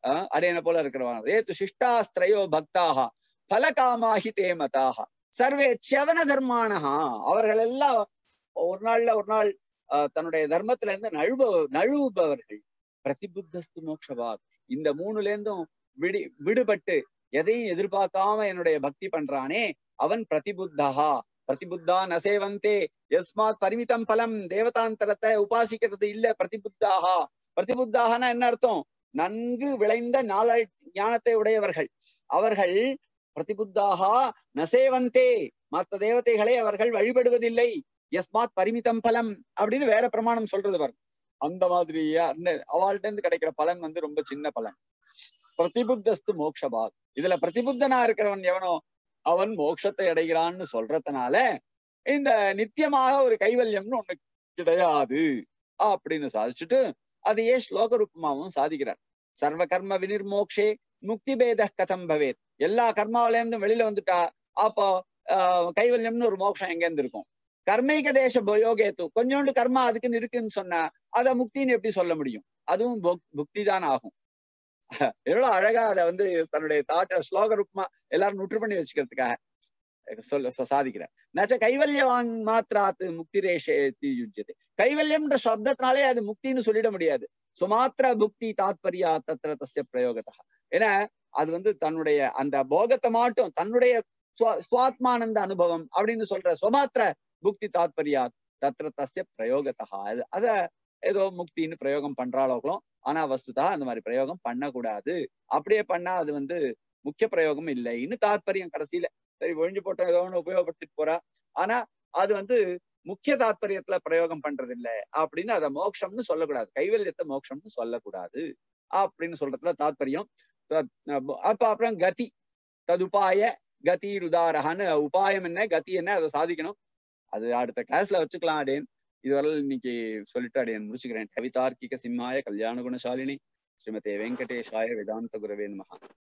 ஆஹ் அடையன போல இருக்கிறவன் ஏத்து சிஷ்டாஸ்திரையோ பக்தாக பலகாமாகி தே மதாக சர்வே செவன தர்மானஹா அவர்கள் எல்லாம் ஒரு நாள்ல ஒரு நாள் ஆஹ் தன்னுடைய தர்மத்துல இருந்து நழுவ நழுவுபவர்கள் பிரதிபுத்தஸ்து மோக்ஷபாத் இந்த மூணுல இருந்தும் விடி விடுபட்டு எதையும் எதிர்பார்க்காம என்னுடைய பக்தி பண்றானே அவன் பிரதிபுத்தஹா பிரதிபுத்தா நசேவந்தே எஸ்மாத் பரிமிதம் பலம் தேவதாந்தரத்தை உபாசிக்கிறது இல்ல பிரதிபுத்தாகா பிரதிபுத்தாகனா என்ன அர்த்தம் நன்கு விளைந்த நாள ஞானத்தை உடையவர்கள் அவர்கள் பிரதிபுத்தாகா நசேவந்தே மற்ற தேவதைகளை அவர்கள் வழிபடுவதில்லை எஸ்மாத் பரிமிதம் பலம் அப்படின்னு வேற பிரமாணம் சொல்றது பாருங்க அந்த மாதிரி அவள்கிட்ட இருந்து கிடைக்கிற பலன் வந்து ரொம்ப சின்ன பலன் பிரதிபுத்தஸ்து மோக்ஷபாத் இதுல பிரதிபுத்தனா இருக்கிறவன் எவனோ அவன் மோட்சத்தை அடைகிறான்னு சொல்றதுனால இந்த நித்தியமாக ஒரு கைவல்யம்னு ஒண்ணு கிடையாது அப்படின்னு சாதிச்சுட்டு அதையே ஸ்லோக ரூபமாவும் சாதிக்கிறார் சர்வ கர்ம வினிர்மோக்ஷே முக்தி பேத கதம் பவேத் எல்லா கர்மாவில இருந்தும் வெளியில வந்துட்டா அப்போ ஆஹ் கைவல்யம்னு ஒரு மோட்சம் எங்க இருந்து இருக்கும் கர்மீக தேச யோகேத்து கொஞ்சோண்டு கர்மா அதுக்குன்னு இருக்குன்னு சொன்னா அத முக்தின்னு எப்படி சொல்ல முடியும் அதுவும் புக்தி தான் ஆகும் எவ்வளவு அழகா அதை வந்து தன்னுடைய தாட்ட ஸ்லோக ரூபமா எல்லாரும் நுற்று பண்ணி வச்சுக்கிறதுக்காக சொல்ல சாதிக்கிறார் நச்ச கைவல்யவான் மாத்திராத்து முக்தி ரேஷேத்தி யுஜ்யத்தை கைவல்யம்ன்ற சப்தத்தினாலே அது முக்தின்னு சொல்லிட முடியாது சுமாத்திர புக்தி தாத்பரியா தத்திர தசிய பிரயோகத்தா ஏன்னா அது வந்து தன்னுடைய அந்த போகத்தை மாட்டும் தன்னுடைய சுவாத்மானந்த அனுபவம் அப்படின்னு சொல்ற சுமாத்திர புக்தி தாத்பரியா தத்திர தசிய பிரயோகத்தா அது அத ஏதோ முக்தின்னு பிரயோகம் பண்றாளோகளும் ஆனா வஸ்துதா அந்த மாதிரி பிரயோகம் பண்ணக்கூடாது அப்படியே பண்ணா அது வந்து முக்கிய பிரயோகம் இல்லைன்னு தாத்பரியம் கடைசியில சரி ஒழிஞ்சு போட்டோம் ஏதோ ஒண்ணு உபயோகப்படுத்திட்டு போறா ஆனா அது வந்து முக்கிய தாத்பரியத்துல பிரயோகம் பண்றது இல்ல அப்படின்னு அதை மோட்சம்னு சொல்லக்கூடாது கைவல்யத்தை மோட்சம்னு சொல்லக்கூடாது அப்படின்னு சொல்றதுல தாத்பரியம் அப்ப அப்புறம் கதி ததுபாய கதி உதாரகான்னு உபாயம் என்ன கதி என்ன அதை சாதிக்கணும் அது அடுத்த கிளாஸ்ல வச்சுக்கலாம் அடேன் இதுவரை இன்னைக்கு சொல்லிட்டு அடையன் முடிச்சுக்கிறேன் கவிதார்க்கிக சிம்மாய கல்யாண குணசாலினி ஸ்ரீமதே வெங்கடேஷாய வேதாந்த குரவே நமஹா